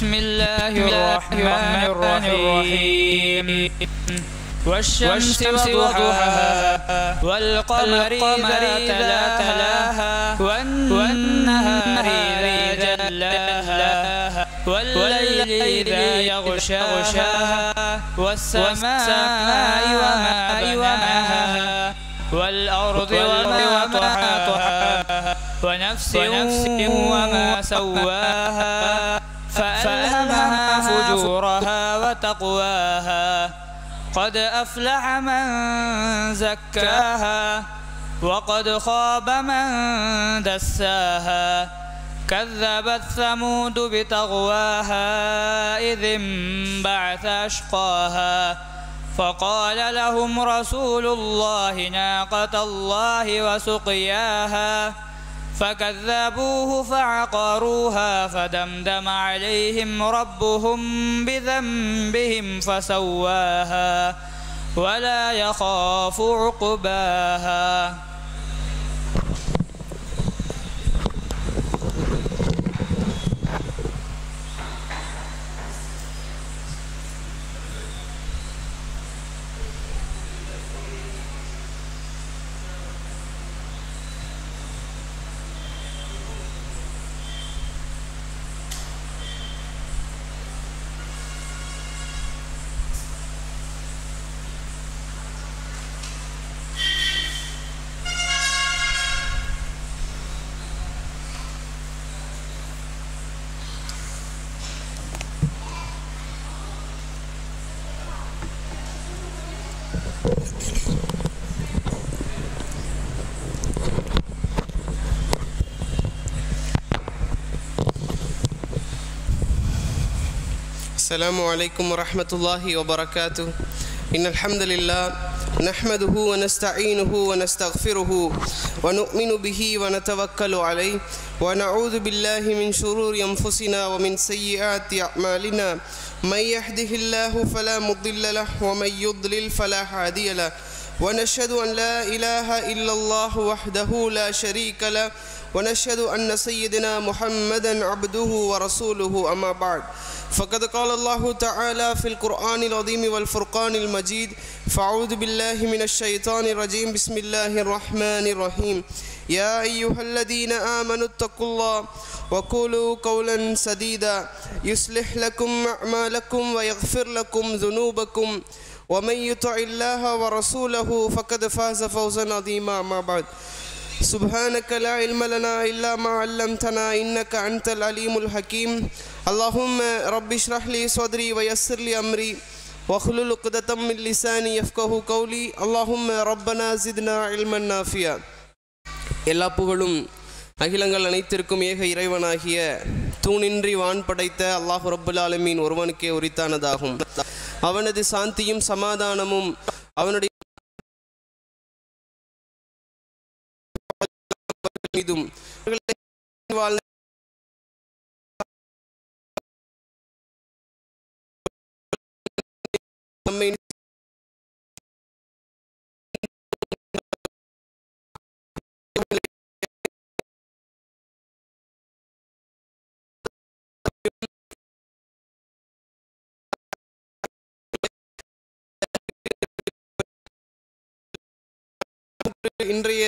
بسم الله الرحمن الرحيم والشمس وضحاها والقمر إذا تلاها والنهار إذا جلاها والليل إذا يغشاها والسماء وما بناها والأرض وما طحاها ونفس وما سواها فألهمها فجورها وتقواها قد أفلح من زكاها وقد خاب من دساها كذبت ثمود بتغواها إذ انبعث أشقاها فقال لهم رسول الله ناقة الله وسقياها فكذبوه فعقروها فدمدم عليهم ربهم بذنبهم فسواها ولا يخاف عقباها السلام عليكم ورحمة الله وبركاته إن الحمد لله نحمده ونستعينه ونستغفره ونؤمن به ونتوكل عليه ونعوذ بالله من شرور أنفسنا ومن سيئات أعمالنا من يهده الله فلا مضل له ومن يضلل فلا هادي له ونشهد أن لا إله إلا الله وحده لا شريك له ونشهد أن سيدنا محمدا عبده ورسوله أما بعد فقد قال الله تعالى في القرآن العظيم والفرقان المجيد فأعوذ بالله من الشيطان الرجيم بسم الله الرحمن الرحيم يا أيها الذين آمنوا اتقوا الله وقولوا قولا سديدا يصلح لكم أعمالكم ويغفر لكم ذنوبكم ومن يطع الله ورسوله فقد فاز فوزا عظيما ما بعد سبحانك لا علم لنا إلا ما علمتنا إنك أنت العليم الحكيم اللهم رب اشرح لي صدري ويسر لي أمري واخلل عقدة من لساني يفقه قولي اللهم ربنا زدنا علما نافعا எல்லா புகழும் அகிலங்கள் அனைத்திற்கும் ஏக இறைவனாகிய தூணின்றி வான் படைத்த அல்லாஹ் ரப்புல் ஆலமீன் ஒருவனுக்கே உரித்தானதாகும் அவனது சாந்தியும் சமாதானமும் அவனுடைய மீதும் வாழ்ந்த நம்மை இன்றைய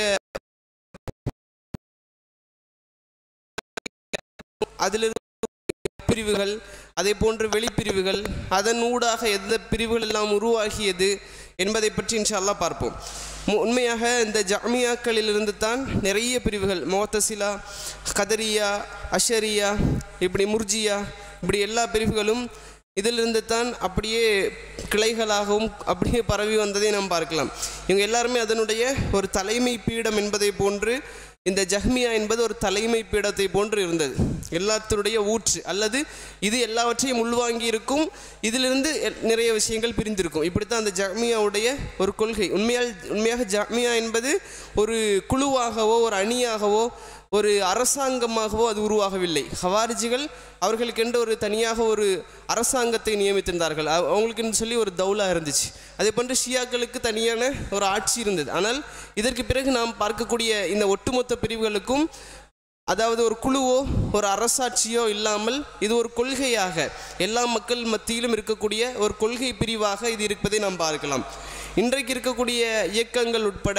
அதிலிருந்து பிரிவுகள் அதே போன்று வெளிப்பிரிவுகள் அதன் ஊடாக எந்த பிரிவுகள் எல்லாம் உருவாகியது என்பதை பற்றி இன்ஷா அல்லாஹ் பார்ப்போம் மு- உண்மையாக இந்த ஜாமியாக்களிலிருந்து தான் நிறைய பிரிவுகள் மோத்தசிலா கதரியா அஷரியா இப்படி முர்ஜியா இப்படி எல்லா பிரிவுகளும் இதிலிருந்து தான் அப்படியே கிளைகளாகவும் அப்படியே பரவி வந்ததை நாம் பார்க்கலாம் இவங்க எல்லாருமே அதனுடைய ஒரு தலைமை பீடம் என்பதை போன்று இந்த ஜஹ்மியா என்பது ஒரு தலைமை பீடத்தை போன்று இருந்தது எல்லாத்தினுடைய ஊற்று அல்லது இது எல்லாவற்றையும் உள்வாங்கி இருக்கும் இதிலிருந்து எல்- நிறைய விஷயங்கள் பிரிந்திருக்கும் இப்படித்தான் அந்த ஜஹ்மியாவுடைய ஒரு கொள்கை உண்மையால் உண்மையாக ஜஹ்மியா என்பது ஒரு குழுவாகவோ ஒரு அணியாகவோ ஒரு அரசாங்கமாகவோ அது உருவாகவில்லை ஹவாரிஜிகள் அவர்களுக்கென்று ஒரு தனியாக ஒரு அரசாங்கத்தை நியமித்திருந்தார்கள் அவ- அவங்களுக்குன்னு சொல்லி ஒரு தௌலா இருந்துச்சு அதே போன்று ஷியாக்களுக்கு தனியான ஒரு ஆட்சி இருந்தது ஆனால் இதற்கு பிறகு நாம் பார்க்கக்கூடிய இந்த ஒட்டுமொத்த பிரிவுகளுக்கும் அதாவது ஒரு குழுவோ ஒரு அரசாட்சியோ இல்லாமல் இது ஒரு கொள்கையாக எல்லா மக்கள் மத்தியிலும் இருக்கக்கூடிய ஒரு கொள்கை பிரிவாக இது இருப்பதை நாம் பார்க்கலாம் இன்றைக்கு இருக்கக்கூடிய இயக்கங்கள் உட்பட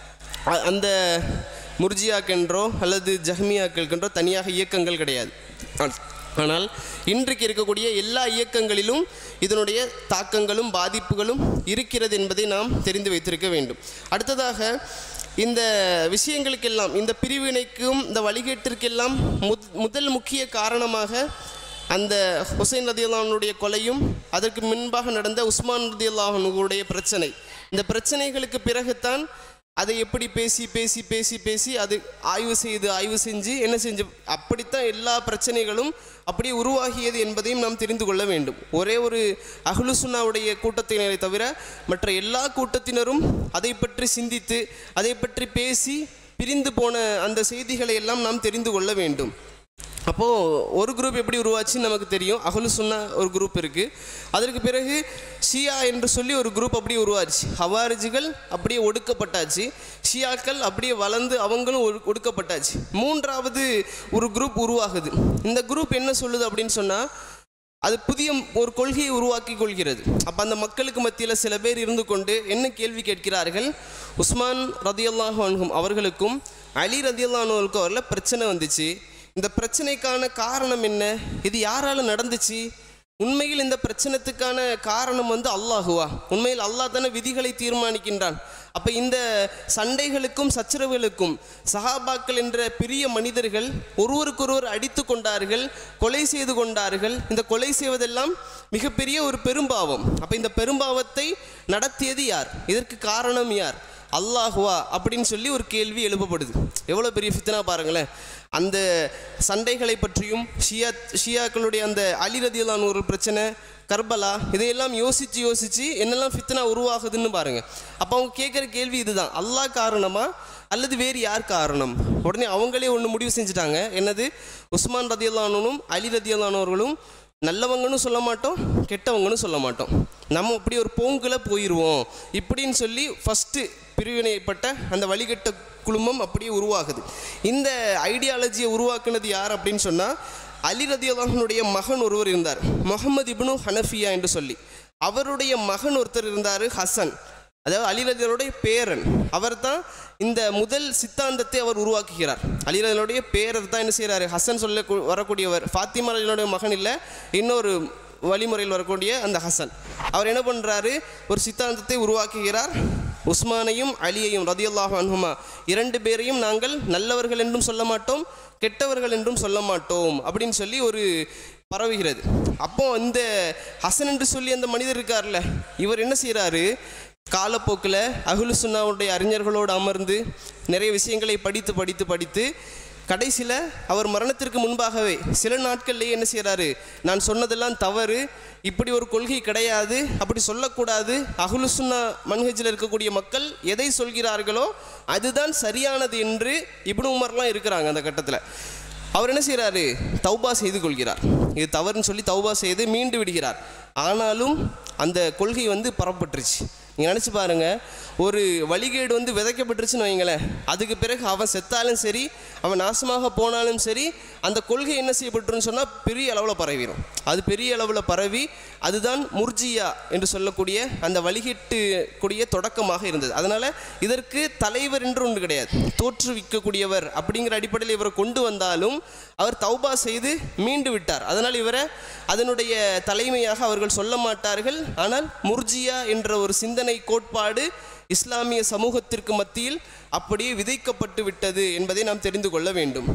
அ- அந்த முர்ஜியாக்கென்றோ அல்லது ஜஹ்மியாக்களுக்கென்றோ தனியாக இயக்கங்கள் கிடையாது ஆ- ஆனால் இன்றைக்கு இருக்கக்கூடிய எல்லா இயக்கங்களிலும் இதனுடைய தாக்கங்களும் பாதிப்புகளும் இருக்கிறது என்பதை நாம் தெரிந்து வைத்திருக்க வேண்டும் அடுத்ததாக இந்த விஷயங்களுக்கெல்லாம் இந்த பிரிவினைக்கும் இந்த வழிகேட்டிற்கெல்லாம் முத் முதல் முக்கிய காரணமாக அந்த ஹுசைன் ரதியுல்லாஹனுடைய கொலையும் அதற்கு முன்பாக நடந்த உஸ்மான் ரதியுல்லாஹனுடைய பிரச்சனை இந்த பிரச்சனைகளுக்கு பிறகுதான் அதை எப்படி பேசி பேசி பேசி பேசி அது ஆய்வு செய்து ஆய்வு செஞ்சு என்ன செஞ்சு அப்படித்தான் எல்லா பிரச்சனைகளும் அப்படியே உருவாகியது என்பதையும் நாம் தெரிந்து கொள்ள வேண்டும் ஒரே ஒரு அஹ்லுசுன்னாவுடைய கூட்டத்தினரை தவிர மற்ற எல்லா கூட்டத்தினரும் அதை பற்றி சிந்தித்து அதை பற்றி பேசி பிரிந்து போன அந்த செய்திகளை எல்லாம் நாம் தெரிந்து கொள்ள வேண்டும் அப்போது ஒரு குரூப் எப்படி உருவாச்சுன்னு நமக்கு தெரியும் அகலு சுன்னா ஒரு குரூப் இருக்குது அதற்கு பிறகு ஷியா என்று சொல்லி ஒரு குரூப் அப்படியே உருவாச்சு ஹவாரிஜிகள் அப்படியே ஒடுக்கப்பட்டாச்சு ஷியாக்கள் அப்படியே வளர்ந்து அவங்களும் ஒடு- ஒடுக்கப்பட்டாச்சு மூன்றாவது ஒரு குரூப் உருவாகுது இந்த குரூப் என்ன சொல்லுது அப்படின்னு சொன்னால் அது புதிய ஒரு கொள்கையை உருவாக்கி கொள்கிறது அப்போ அந்த மக்களுக்கு மத்தியில் சில பேர் இருந்து கொண்டு என்ன கேள்வி கேட்கிறார்கள் உஸ்மான் ரதியல்லாஹு அன்ஹும் அவர்களுக்கும் அலி ரதியல்லானுக்கும் அவரில் பிரச்சனை வந்துச்சு இந்த பிரச்சனைக்கான காரணம் என்ன இது யாரால நடந்துச்சு உண்மையில் இந்த பிரச்சனத்துக்கான காரணம் வந்து அல்லாஹுவா உண்மையில் அல்லாஹ் தானே விதிகளை தீர்மானிக்கின்றான் அப்போ இந்த சண்டைகளுக்கும் சச்சரவுகளுக்கும் சஹாபாக்கள் என்ற பெரிய மனிதர்கள் ஒருவருக்கொருவர் அடித்து கொண்டார்கள் கொலை செய்து கொண்டார்கள் இந்த கொலை செய்வதெல்லாம் மிகப்பெரிய ஒரு பெரும்பாவம் அப்போ இந்த பெரும்பாவத்தை நடத்தியது யார் இதற்கு காரணம் யார் அல்லாஹுவா அப்படின்னு சொல்லி ஒரு கேள்வி எழுப்பப்படுது எவ்வளோ பெரிய ஃபித்னா பாருங்களேன் அந்த சண்டைகளை பற்றியும் ஷியா ஷியாக்களுடைய அந்த அலி ரதியலான ஒரு பிரச்சனை கர்பலா இதையெல்லாம் யோசித்து யோசித்து என்னெல்லாம் ஃபித்னா உருவாகுதுன்னு பாருங்கள் அப்போ அவங்க கேட்குற கேள்வி இதுதான் அல்லாஹ் காரணமா அல்லது வேறு யார் காரணம் உடனே அவங்களே ஒன்று முடிவு செஞ்சுட்டாங்க என்னது உஸ்மான் ரதியல்லானும் அலி ரதியல்லானவர்களும் நல்லவங்கன்னு சொல்ல மாட்டோம் கெட்டவங்கன்னு சொல்ல மாட்டோம் நம்ம அப்படி ஒரு போங்கில் போயிடுவோம் இப்படின்னு சொல்லி ஃபஸ்ட்டு பிரிவினைப்பட்ட அந்த வழிகட்ட குழுமம் அப்படியே உருவாகுது இந்த ஐடியாலஜியை உருவாக்குனது யார் அப்படின்னு சொன்னால் அலி ரதியுல்லாஹனுடைய மகன் ஒருவர் இருந்தார் முகமது இப்னு ஹனஃபியா என்று சொல்லி அவருடைய மகன் ஒருத்தர் இருந்தார் ஹசன் அதாவது அலிரதியனுடைய பேரன் அவர் தான் இந்த முதல் சித்தாந்தத்தை அவர் உருவாக்குகிறார் அலிரதியனுடைய பேரர் தான் என்ன செய்கிறாரு ஹசன் சொல்ல கு- வரக்கூடியவர் ஃபாத்திமா அலினுடைய மகன் இல்லை இன்னொரு வழிமுறையில் வரக்கூடிய அந்த ஹசன் அவர் என்ன பண்ணுறாரு ஒரு சித்தாந்தத்தை உருவாக்குகிறார் உஸ்மானையும் அலியையும் ரதியுல்லாஹு அன்ஹுமா இரண்டு பேரையும் நாங்கள் நல்லவர்கள் என்றும் சொல்ல மாட்டோம் கெட்டவர்கள் என்றும் சொல்ல மாட்டோம் அப்படின்னு சொல்லி ஒரு பரவுகிறது அப்போ இந்த ஹசன் என்று சொல்லி அந்த மனிதர் இருக்கார்ல இவர் என்ன செய்கிறாரு காலப்போக்கில் அகுலு சுன்னாவுடைய அறிஞர்களோடு அமர்ந்து நிறைய விஷயங்களை படித்து படித்து படித்து கடைசியில் அவர் மரணத்திற்கு முன்பாகவே சில நாட்கள்லேயே என்ன செய்கிறாரு நான் சொன்னதெல்லாம் தவறு இப்படி ஒரு கொள்கை கிடையாது அப்படி சொல்லக்கூடாது அகுலு சுன்னா மன்ஹஜில் இருக்கக்கூடிய மக்கள் எதை சொல்கிறார்களோ அதுதான் சரியானது என்று இப்னு உமர்லாம் இருக்கிறாங்க அந்த கட்டத்தில் அவர் என்ன செய்கிறாரு தௌபா செய்து கொள்கிறார் இது தவறுன்னு சொல்லி தௌபா செய்து மீண்டு விடுகிறார் ஆனாலும் அந்த கொள்கை வந்து பரப்பட்டுருச்சு நீங்கள் நினச்சி பாருங்க ஒரு வழிகேடு வந்து விதைக்கப்பட்டுருச்சுன்னு வைங்களேன் அதுக்கு பிறகு அவன் செத்தாலும் சரி அவன் நாசமாக போனாலும் சரி அந்த கொள்கை என்ன செய்யப்பட்டுருன்னு சொன்னால் பெரிய அளவில் பரவிடும் அது பெரிய அளவில் பரவி அதுதான் முர்ஜியா என்று சொல்லக்கூடிய அந்த வழிகேட்டு கூடிய தொடக்கமாக இருந்தது அதனால் இதற்கு தலைவர் என்று ஒன்று கிடையாது தோற்றுவிக்கக்கூடியவர் அப்படிங்கிற அடிப்படையில் இவரை கொண்டு வந்தாலும் அவர் தௌபா செய்து மீண்டு விட்டார் அதனால் இவரை அதனுடைய தலைமையாக அவர்கள் சொல்ல மாட்டார்கள் ஆனால் முர்ஜியா என்ற ஒரு சிந்தனை கோட்பாடு இஸ்லாமிய சமூகத்திற்கு மத்தியில் அப்படியே விதைக்கப்பட்டு விட்டது என்பதை நாம் தெரிந்து கொள்ள வேண்டும்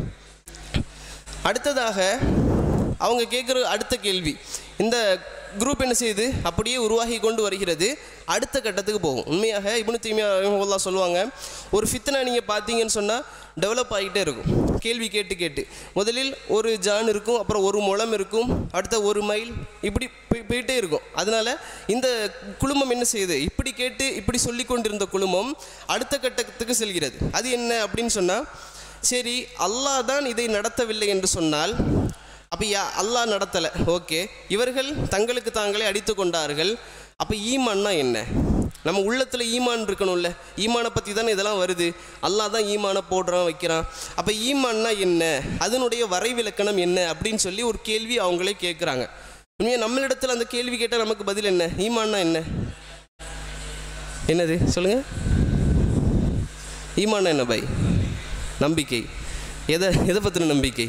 அடுத்ததாக அவங்க கேட்குற அடுத்த கேள்வி இந்த குரூப் என்ன செய்யுது அப்படியே உருவாகி கொண்டு வருகிறது அடுத்த கட்டத்துக்கு போகும் உண்மையாக இப்னு தீமியா ரஹ்மத்துல்லாஹ் சொல்லுவாங்க ஒரு ஃபித்னா நீங்கள் பார்த்தீங்கன்னு சொன்னால் டெவலப் ஆகிட்டே இருக்கும் கேள்வி கேட்டு கேட்டு முதலில் ஒரு ஜான் இருக்கும் அப்புறம் ஒரு முழம் இருக்கும் அடுத்த ஒரு மைல் இப்படி போய்- போயிட்டே இருக்கும் அதனால இந்த குழுமம் என்ன செய்யுது இப்படி கேட்டு இப்படி சொல்லி கொண்டிருந்த குழுமம் அடுத்த கட்டத்துக்கு செல்கிறது அது என்ன அப்படின்னு சொன்னால் சரி அல்லாஹ் தான் இதை நடத்தவில்லை என்று சொன்னால் அப்போ யா அல்லாஹ் நடத்தலை ஓகே இவர்கள் தங்களுக்கு தாங்களே அடித்து கொண்டார்கள் அப்போ ஈமான்னா என்ன நம்ம உள்ளத்தில் ஈமான் இருக்கணும்ல ஈமானை பற்றி தானே இதெல்லாம் வருது அல்லாஹ் தான் ஈமானை போடுறான் வைக்கிறான் அப்போ ஈமான்னா என்ன அதனுடைய வரைவிலக்கணம் என்ன அப்படின்னு சொல்லி ஒரு கேள்வி அவங்களே கேட்குறாங்க உண்மையாக நம்மளிடத்தில் அந்த கேள்வி கேட்டால் நமக்கு பதில் என்ன ஈமான்னா என்ன என்னது சொல்லுங்க ஈமான்னா என்ன பை நம்பிக்கை எதை எதை பற்றின நம்பிக்கை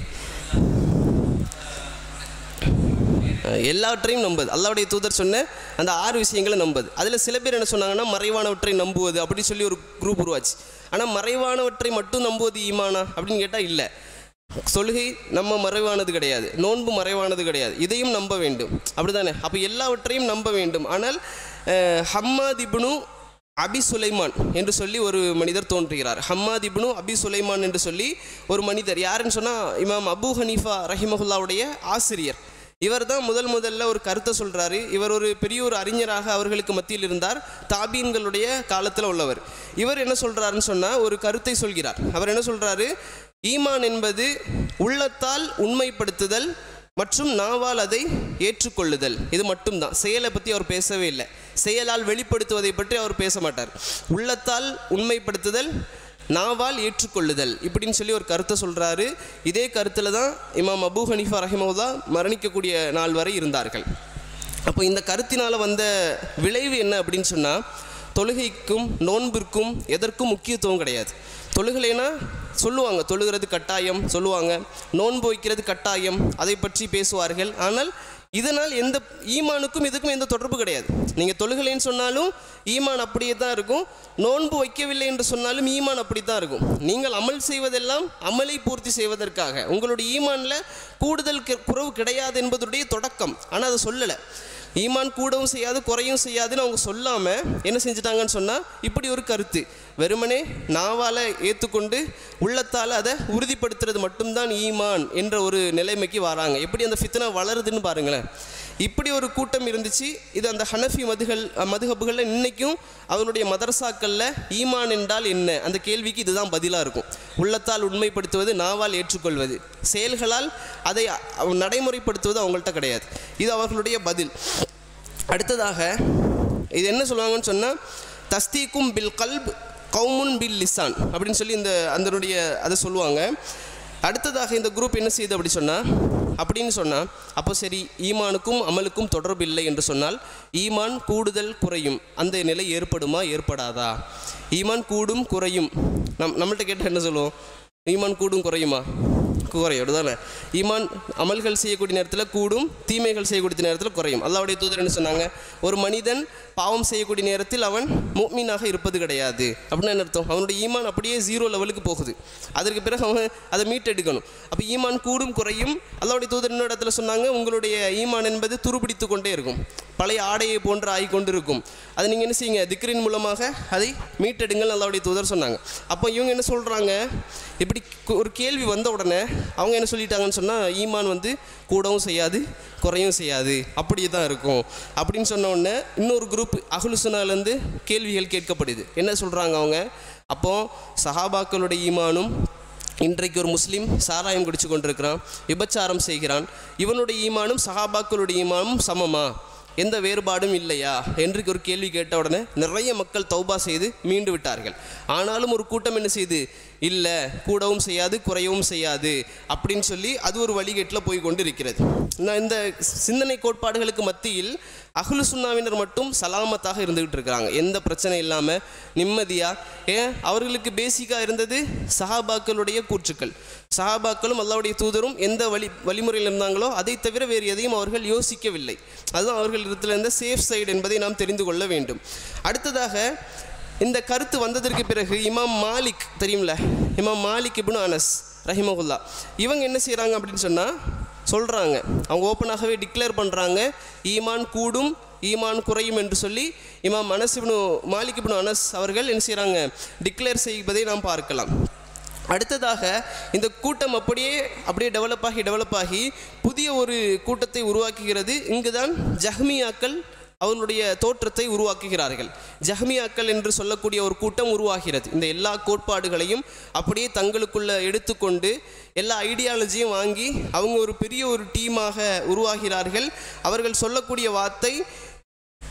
அஹ் எல்லாவற்றையும் நம்புது அல்லாவுடைய தூதர் சொன்ன அந்த ஆறு விஷயங்களை நம்புது அதில் சில பேர் என்ன சொன்னாங்கன்னா மறைவானவற்றை நம்புவது அப்படி சொல்லி ஒரு குரூப் உருவாச்சு ஆனால் மறைவானவற்றை மட்டும் நம்புவது ஈமானா அப்படின்னு கேட்டால் இல்லை தொழுகை நம்ம மறைவானது கிடையாது நோன்பு மறைவானது கிடையாது இதையும் நம்ப வேண்டும் அப்படிதானே அப்போ எல்லாவற்றையும் நம்ப வேண்டும் ஆனால் அஹ், ஹம்மாத் இப்னு அபி சுலைமான் என்று சொல்லி ஒரு மனிதர் தோன்றுகிறார் ஹம்மாத் இப்னு அபி சுலைமான் என்று சொல்லி ஒரு மனிதர் யாருன்னு சொன்னால் இமாம் அபு ஹனீஃபா ரஹிமஹுல்லாவுடைய ஆசிரியர் இவர் தான் முதல் முதல்ல ஒரு கருத்தை சொல்கிறாரு இவர் ஒரு பெரிய ஒரு அறிஞராக அவர்களுக்கு மத்தியில் இருந்தார் தாபீன்களுடைய காலத்தில் உள்ளவர் இவர் என்ன சொல்கிறாருன்னு சொன்னால் ஒரு கருத்தை சொல்கிறார் அவர் என்ன சொல்கிறாரு ஈமான் என்பது உள்ளத்தால் உண்மைப்படுத்துதல் மற்றும் நாவால் அதை ஏற்றுக்கொள்ளுதல் இது மட்டும்தான் செயலை பற்றி அவர் பேசவே இல்லை செயலால் வெளிப்படுத்துவதை பற்றி அவர் பேச மாட்டார் உள்ளத்தால் உண்மைப்படுத்துதல் நாவால் ஏற்றுக்கொள்ளுதல் இப்படின்னு சொல்லி ஒரு கருத்தை சொல்கிறாரு இதே கருத்தில் தான் இமாம் அபூ ஹனீஃபா ரஹிமவுல்லா மரணிக்கக்கூடிய நாள் வரை இருந்தார்கள் அப்போ இந்த கருத்தினால் வந்த விளைவு என்ன அப்படின்னு சொன்னால் தொழுகைக்கும் நோன்பிற்கும் எதற்கும் முக்கியத்துவம் கிடையாது தொழுகலைனா சொல்லுவாங்க தொழுகிறது கட்டாயம் சொல்லுவாங்க நோன்பு வைக்கிறது கட்டாயம் அதை பற்றி பேசுவார்கள் ஆனால் இதனால் எந்த ஈமானுக்கும் இதுக்கும் எந்த தொடர்பு கிடையாது நீங்கள் தொழுகலைன்னு சொன்னாலும் ஈமான் அப்படியே தான் இருக்கும் நோன்பு வைக்கவில்லை என்று சொன்னாலும் ஈமான் அப்படி தான் இருக்கும் நீங்கள் அமல் செய்வதெல்லாம் அமலை பூர்த்தி செய்வதற்காக உங்களுடைய ஈமானில் கூடுதல் கி- குறைவு கிடையாது என்பதுடைய தொடக்கம் ஆனால் அதை சொல்லலை ஈமான் கூடவும் செய்யாது குறையும் செய்யாதுன்னு அவங்க சொல்லாமல் என்ன செஞ்சிட்டாங்கன்னு சொன்னால் இப்படி ஒரு கருத்து வெறுமனே நாவால் ஏற்றுக்கொண்டு உள்ளத்தால் அதை உறுதிப்படுத்துறது மட்டும்தான் ஈமான் என்ற ஒரு நிலைமைக்கு வராங்க எப்படி அந்த ஃபித்னா வளருதுன்னு பாருங்களேன் இப்படி ஒரு கூட்டம் இருந்துச்சு இது அந்த ஹனஃபி மதுகள் மதுஹபுகளில் இன்னைக்கும் அவனுடைய மதரசாக்களில் ஈமான் என்றால் என்ன அந்த கேள்விக்கு இதுதான் பதிலாக இருக்கும் உள்ளத்தால் உண்மைப்படுத்துவது நாவால் ஏற்றுக்கொள்வது செயல்களால் அதை அ- நடைமுறைப்படுத்துவது அவங்கள்ட்ட கிடையாது இது அவர்களுடைய பதில் அடுத்ததாக இது என்ன சொல்லுவாங்கன்னு சொன்னால் தஸ்தீக்கும் பில் கல்ப் கவுமுன் பில் லிசான் அப்படின்னு சொல்லி இந்த அதனுடைய அதை சொல்லுவாங்க அடுத்ததாக இந்த குரூப் என்ன செய்யுது அப்படி சொன்னால் அப்படின்னு சொன்னால் அப்போ சரி ஈமானுக்கும் அமலுக்கும் தொடர்பு இல்லை என்று சொன்னால் ஈமான் கூடுதல் குறையும் அந்த நிலை ஏற்படுமா ஏற்படாதா ஈமான் கூடும் குறையும் நம் நம்மள்ட்ட கேட்டால் என்ன சொல்லுவோம் ஈமான் கூடும் குறையுமா குறையும் அப்படிதானே ஈமான் அமல்கள் செய்யக்கூடிய நேரத்தில் கூடும் தீமைகள் செய்யக்கூடிய நேரத்தில் குறையும் அல்லாவுடைய தூதர் என்ன சொன்னாங்க ஒரு மனிதன் பாவம் செய்யக்கூடிய நேரத்தில் அவன் முக்மீனாக இருப்பது கிடையாது அப்படின்னு என்ன அர்த்தம் அவனுடைய ஈமான் அப்படியே ஜீரோ லெவலுக்கு போகுது அதற்கு பிறகு அவன் அதை மீட்டெடுக்கணும் அப்போ ஈமான் கூடும் குறையும் அல்லாவுடைய தூதர் இன்னொரு இடத்துல சொன்னாங்க உங்களுடைய ஈமான் என்பது துருபிடித்து கொண்டே இருக்கும் பழைய ஆடையை போன்று ஆகி கொண்டு இருக்கும் அது நீங்கள் என்ன செய்யுங்க திக்ரின் மூலமாக அதை மீட்டெடுங்கள் அல்லாவுடைய தூதர் சொன்னாங்க அப்போ இவங்க என்ன சொல்கிறாங்க இப்படி கு- ஒரு கேள்வி வந்த உடனே அவங்க என்ன சொல்லிட்டாங்கன்னு சொன்னால் ஈமான் வந்து கூடவும் செய்யாது குறையும் செய்யாது அப்படியே தான் இருக்கும் அப்படின்னு சொன்ன உடனே இன்னொரு குரூப் அகுலுசுனாலேருந்து கேள்விகள் கேட்கப்படுது என்ன சொல்கிறாங்க அவங்க அப்போ சஹாபாக்களுடைய ஈமானும் இன்றைக்கு ஒரு முஸ்லீம் சாராயம் குடிச்சு கொண்டிருக்கிறான் விபச்சாரம் செய்கிறான் இவனுடைய ஈமானும் சஹாபாக்களுடைய ஈமானும் சமமா எந்த வேறுபாடும் இல்லையா என்று ஒரு கேள்வி கேட்ட உடனே நிறைய மக்கள் தௌபா செய்து மீண்டு விட்டார்கள் ஆனாலும் ஒரு கூட்டம் என்ன செய்யுது இல்லை கூடவும் செய்யாது குறையவும் செய்யாது அப்படின்னு சொல்லி அது ஒரு வழிகேட்டில் போய் கொண்டு இருக்கிறது நான் இந்த சிந்தனை கோட்பாடுகளுக்கு மத்தியில் அஹ்லு சுன்னாவினர் மட்டும் சலாமத்தாக இருந்துகிட்டு இருக்கிறாங்க எந்த பிரச்சனை இல்லாமல் நிம்மதியாக ஏன் அவர்களுக்கு பேசிக்காக இருந்தது சஹாபாக்களுடைய கூற்றுக்கள் சஹாபாக்களும் அல்லாவுடைய தூதரும் எந்த வழி வழிமுறையில் இருந்தாங்களோ அதை தவிர வேறு எதையும் அவர்கள் யோசிக்கவில்லை அதுதான் அவர்கள் இடத்துல இருந்த சேஃப் சைடு என்பதை நாம் தெரிந்து கொள்ள வேண்டும் அடுத்ததாக இந்த கருத்து வந்ததற்கு பிறகு இமாம் மாலிக் தெரியும்ல இமாம் மாலிக் இப்னு அனஸ் ரஹிமகுல்லா இவங்க என்ன செய்கிறாங்க அப்படின்னு சொன்னால் சொல்கிறாங்க அவங்க ஓப்பனாகவே டிக்ளேர் பண்ணுறாங்க ஈமான் கூடும் ஈமான் குறையும் என்று சொல்லி இமாம் அனஸ் இப்னு மாலிக் இப்னு அனஸ் அவர்கள் என்ன செய்கிறாங்க டிக்ளேர் செய்வதை நாம் பார்க்கலாம் அடுத்ததாக இந்த கூட்டம் அப்படியே அப்படியே டெவலப் ஆகி டெவலப் ஆகி புதிய ஒரு கூட்டத்தை உருவாக்குகிறது இங்கு தான் ஜஹ்மியாக்கள் அவர்களுடைய தோற்றத்தை உருவாக்குகிறார்கள் ஜஹ்மியாக்கள் என்று சொல்லக்கூடிய ஒரு கூட்டம் உருவாகிறது இந்த எல்லா கோட்பாடுகளையும் அப்படியே தங்களுக்குள்ள எடுத்துக்கொண்டு எல்லா ஐடியாலஜியும் வாங்கி அவங்க ஒரு பெரிய ஒரு டீமாக உருவாகிறார்கள் அவர்கள் சொல்லக்கூடிய வார்த்தை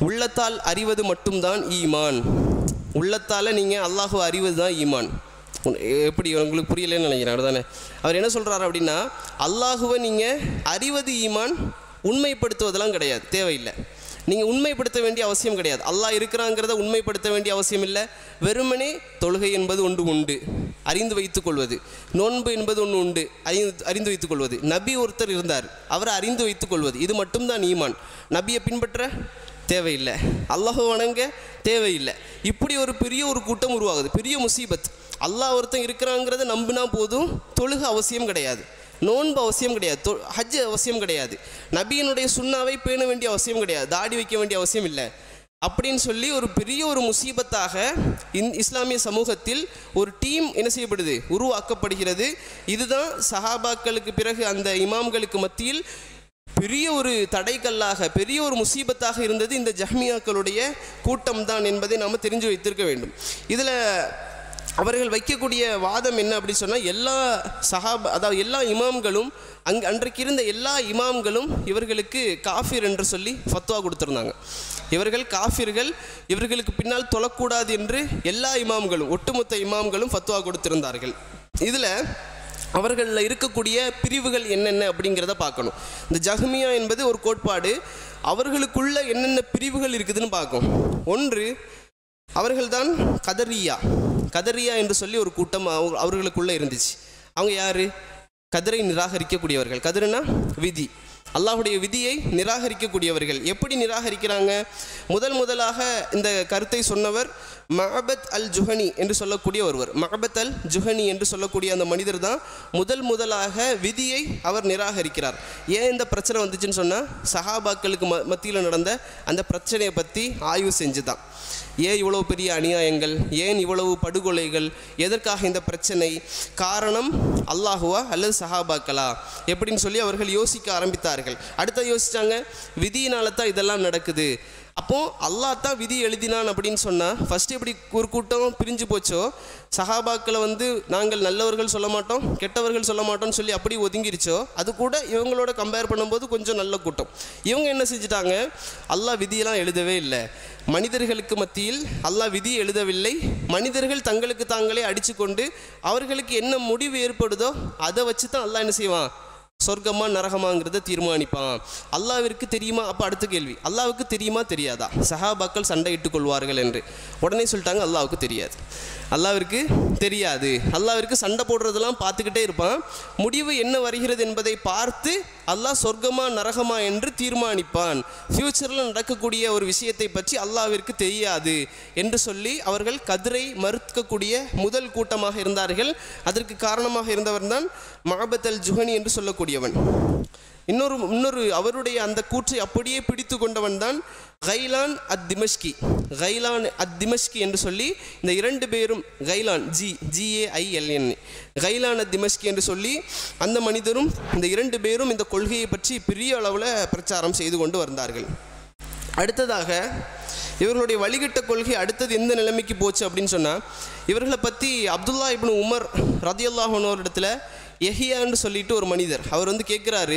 உள்ளத்தால் அறிவது மட்டும்தான் ஈமான் உள்ளத்தால் நீங்கள் அல்லாஹுவை அறிவது தான் ஈமான் உன்- எப்படி உங்களுக்கு புரியலன்னு நினைக்கிறேன் அப்படிதானே அவர் என்ன சொல்கிறாரு அப்படின்னா அல்லாஹுவை நீங்கள் அறிவது ஈமான் உண்மைப்படுத்துவதெல்லாம் கிடையாது தேவையில்லை நீங்கள் உண்மைப்படுத்த வேண்டிய அவசியம் கிடையாது அல்லாஹ் இருக்கிறாங்கிறத உண்மைப்படுத்த வேண்டிய அவசியம் இல்லை வெறுமனே தொழுகை என்பது ஒன்று உண்டு அறிந்து வைத்துக் கொள்வது நோன்பு என்பது ஒன்று உண்டு அறிந்து அறிந்து வைத்துக் கொள்வது நபி ஒருத்தர் இருந்தார் அவரை அறிந்து வைத்துக் கொள்வது இது மட்டும்தான் ஈமான் நபியை பின்பற்ற தேவையில்லை அல்லாஹ் வணங்க தேவையில்லை இப்படி ஒரு பெரிய ஒரு கூட்டம் உருவாகுது பெரிய முசீபத் அல்லாஹ் ஒருத்தன் இருக்கிறாங்கிறத நம்பினா போதும் தொழுக அவசியம் கிடையாது நோன்பு அவசியம் கிடையாது தொ ஹஜ் அவசியம் கிடையாது நபியினுடைய சுண்ணாவை பேண வேண்டிய அவசியம் கிடையாது தாடி வைக்க வேண்டிய அவசியம் இல்லை அப்படின்னு சொல்லி ஒரு பெரிய ஒரு முசீபத்தாக இந் இஸ்லாமிய சமூகத்தில் ஒரு டீம் என்ன செய்யப்படுது உருவாக்கப்படுகிறது இதுதான் சஹாபாக்களுக்கு பிறகு அந்த இமாம்களுக்கு மத்தியில் பெரிய ஒரு தடைக்கல்லாக பெரிய ஒரு முசீபத்தாக இருந்தது இந்த ஜஹ்மியாக்களுடைய கூட்டம் தான் என்பதை நாம் தெரிஞ்சு வைத்திருக்க வேண்டும் இதில் அவர்கள் வைக்கக்கூடிய வாதம் என்ன அப்படி சொன்னால் எல்லா சஹாப அதாவது எல்லா இமாம்களும் அங் அன்றைக்கு இருந்த எல்லா இமாம்களும் இவர்களுக்கு காஃபிர் என்று சொல்லி ஃபத்வா கொடுத்துருந்தாங்க இவர்கள் காஃபிர்கள் இவர்களுக்கு பின்னால் தொழக்கூடாது என்று எல்லா இமாம்களும் ஒட்டுமொத்த இமாம்களும் ஃபத்வா கொடுத்திருந்தார்கள் இதில் அவர்களில் இருக்கக்கூடிய பிரிவுகள் என்னென்ன அப்படிங்கிறத பார்க்கணும் இந்த ஜஹ்மியா என்பது ஒரு கோட்பாடு அவர்களுக்குள்ள என்னென்ன பிரிவுகள் இருக்குதுன்னு பார்க்கும் ஒன்று அவர்கள்தான் கதரியா கதரியா என்று சொல்லி ஒரு கூட்டம் அவங்க அவர்களுக்குள்ளே இருந்துச்சு அவங்க யார் கதிரை நிராகரிக்கக்கூடியவர்கள் கதிர்னா விதி அல்லாஹுடைய விதியை நிராகரிக்கக்கூடியவர்கள் எப்படி நிராகரிக்கிறாங்க முதல் முதலாக இந்த கருத்தை சொன்னவர் மஹபத் அல் ஜுஹனி என்று சொல்லக்கூடிய ஒருவர் மஹபத் அல் ஜுஹனி என்று சொல்லக்கூடிய அந்த மனிதர் தான் முதல் முதலாக விதியை அவர் நிராகரிக்கிறார் ஏன் இந்த பிரச்சனை வந்துச்சுன்னு சொன்னால் சஹாபாக்களுக்கு ம மத்தியில் நடந்த அந்த பிரச்சனையை பற்றி ஆய்வு செஞ்சு தான் ஏன் இவ்வளவு பெரிய அநியாயங்கள் ஏன் இவ்வளவு படுகொலைகள் எதற்காக இந்த பிரச்சனை காரணம் அல்லாஹுவா அல்லது சஹாபாக்களா எப்படின்னு சொல்லி அவர்கள் யோசிக்க ஆரம்பித்தார்கள் அடுத்த யோசிச்சாங்க விதியினால தான் இதெல்லாம் நடக்குது அப்போ அல்லாஹ் தான் விதி எழுதினான் அப்படின்னு சொன்னால் ஃபர்ஸ்ட் எப்படி ஒரு கூட்டம் பிரிஞ்சு போச்சோ சஹாபாக்களை வந்து நாங்கள் நல்லவர்கள் சொல்ல மாட்டோம் கெட்டவர்கள் சொல்ல மாட்டோம்னு சொல்லி அப்படி ஒதுங்கிருச்சோ அது கூட இவங்களோட கம்பேர் பண்ணும்போது கொஞ்சம் நல்ல கூட்டம் இவங்க என்ன செஞ்சிட்டாங்க அல்லாஹ் விதியெல்லாம் எழுதவே இல்லை மனிதர்களுக்கு மத்தியில் அல்லாஹ் விதி எழுதவில்லை மனிதர்கள் தங்களுக்கு தாங்களே அடிச்சுக்கொண்டு அவர்களுக்கு என்ன முடிவு ஏற்படுதோ அதை வச்சு தான் அல்லாஹ் என்ன செய்வான் சொர்க்கமா நரகமாங்கிறத தீர்மானிப்பான் அல்லாவிற்கு தெரியுமா அப்போ அடுத்த கேள்வி அல்லாவுக்கு தெரியுமா தெரியாதா சஹாபாக்கள் சண்டையிட்டுக் கொள்வார்கள் என்று உடனே சொல்லிட்டாங்க அல்லாவுக்கு தெரியாது அல்லாவிற்கு தெரியாது அல்லாவிற்கு சண்டை போடுறதெல்லாம் பார்த்துக்கிட்டே இருப்பான் முடிவு என்ன வருகிறது என்பதை பார்த்து அல்லாஹ் சொர்க்கமா நரகமா என்று தீர்மானிப்பான் ஃப்யூச்சரில் நடக்கக்கூடிய ஒரு விஷயத்தை பற்றி அல்லாவிற்கு தெரியாது என்று சொல்லி அவர்கள் கதிரை மறுக்கக்கூடிய முதல் கூட்டமாக இருந்தார்கள் அதற்கு காரணமாக இருந்தவர் தான் மஹபத் அல் ஜுஹனி என்று சொல்லக்கூடியவன் இன்னொரு இன்னொரு அவருடைய அந்த கூற்றை அப்படியே பிடித்து கொண்டவன் தான் கைலான் அத் திமஷ்கி கைலான் அத் திமஷ்கி என்று சொல்லி இந்த இரண்டு பேரும் கைலான் ஜி ஜிஏஐஎல்என் கைலான் அத் திமஷ்கி என்று சொல்லி அந்த மனிதரும் இந்த இரண்டு பேரும் இந்த கொள்கையை பற்றி பெரிய அளவில் பிரச்சாரம் செய்து கொண்டு வந்தார்கள் அடுத்ததாக இவர்களுடைய வழிகட்ட கொள்கை அடுத்தது எந்த நிலைமைக்கு போச்சு அப்படின்னு சொன்னால் இவர்களை பற்றி அப்துல்லா இப்னு உமர் ரதியுல்லாஹனோர் இடத்துல எஹியான்னு சொல்லிட்டு ஒரு மனிதர் அவர் வந்து கேட்குறாரு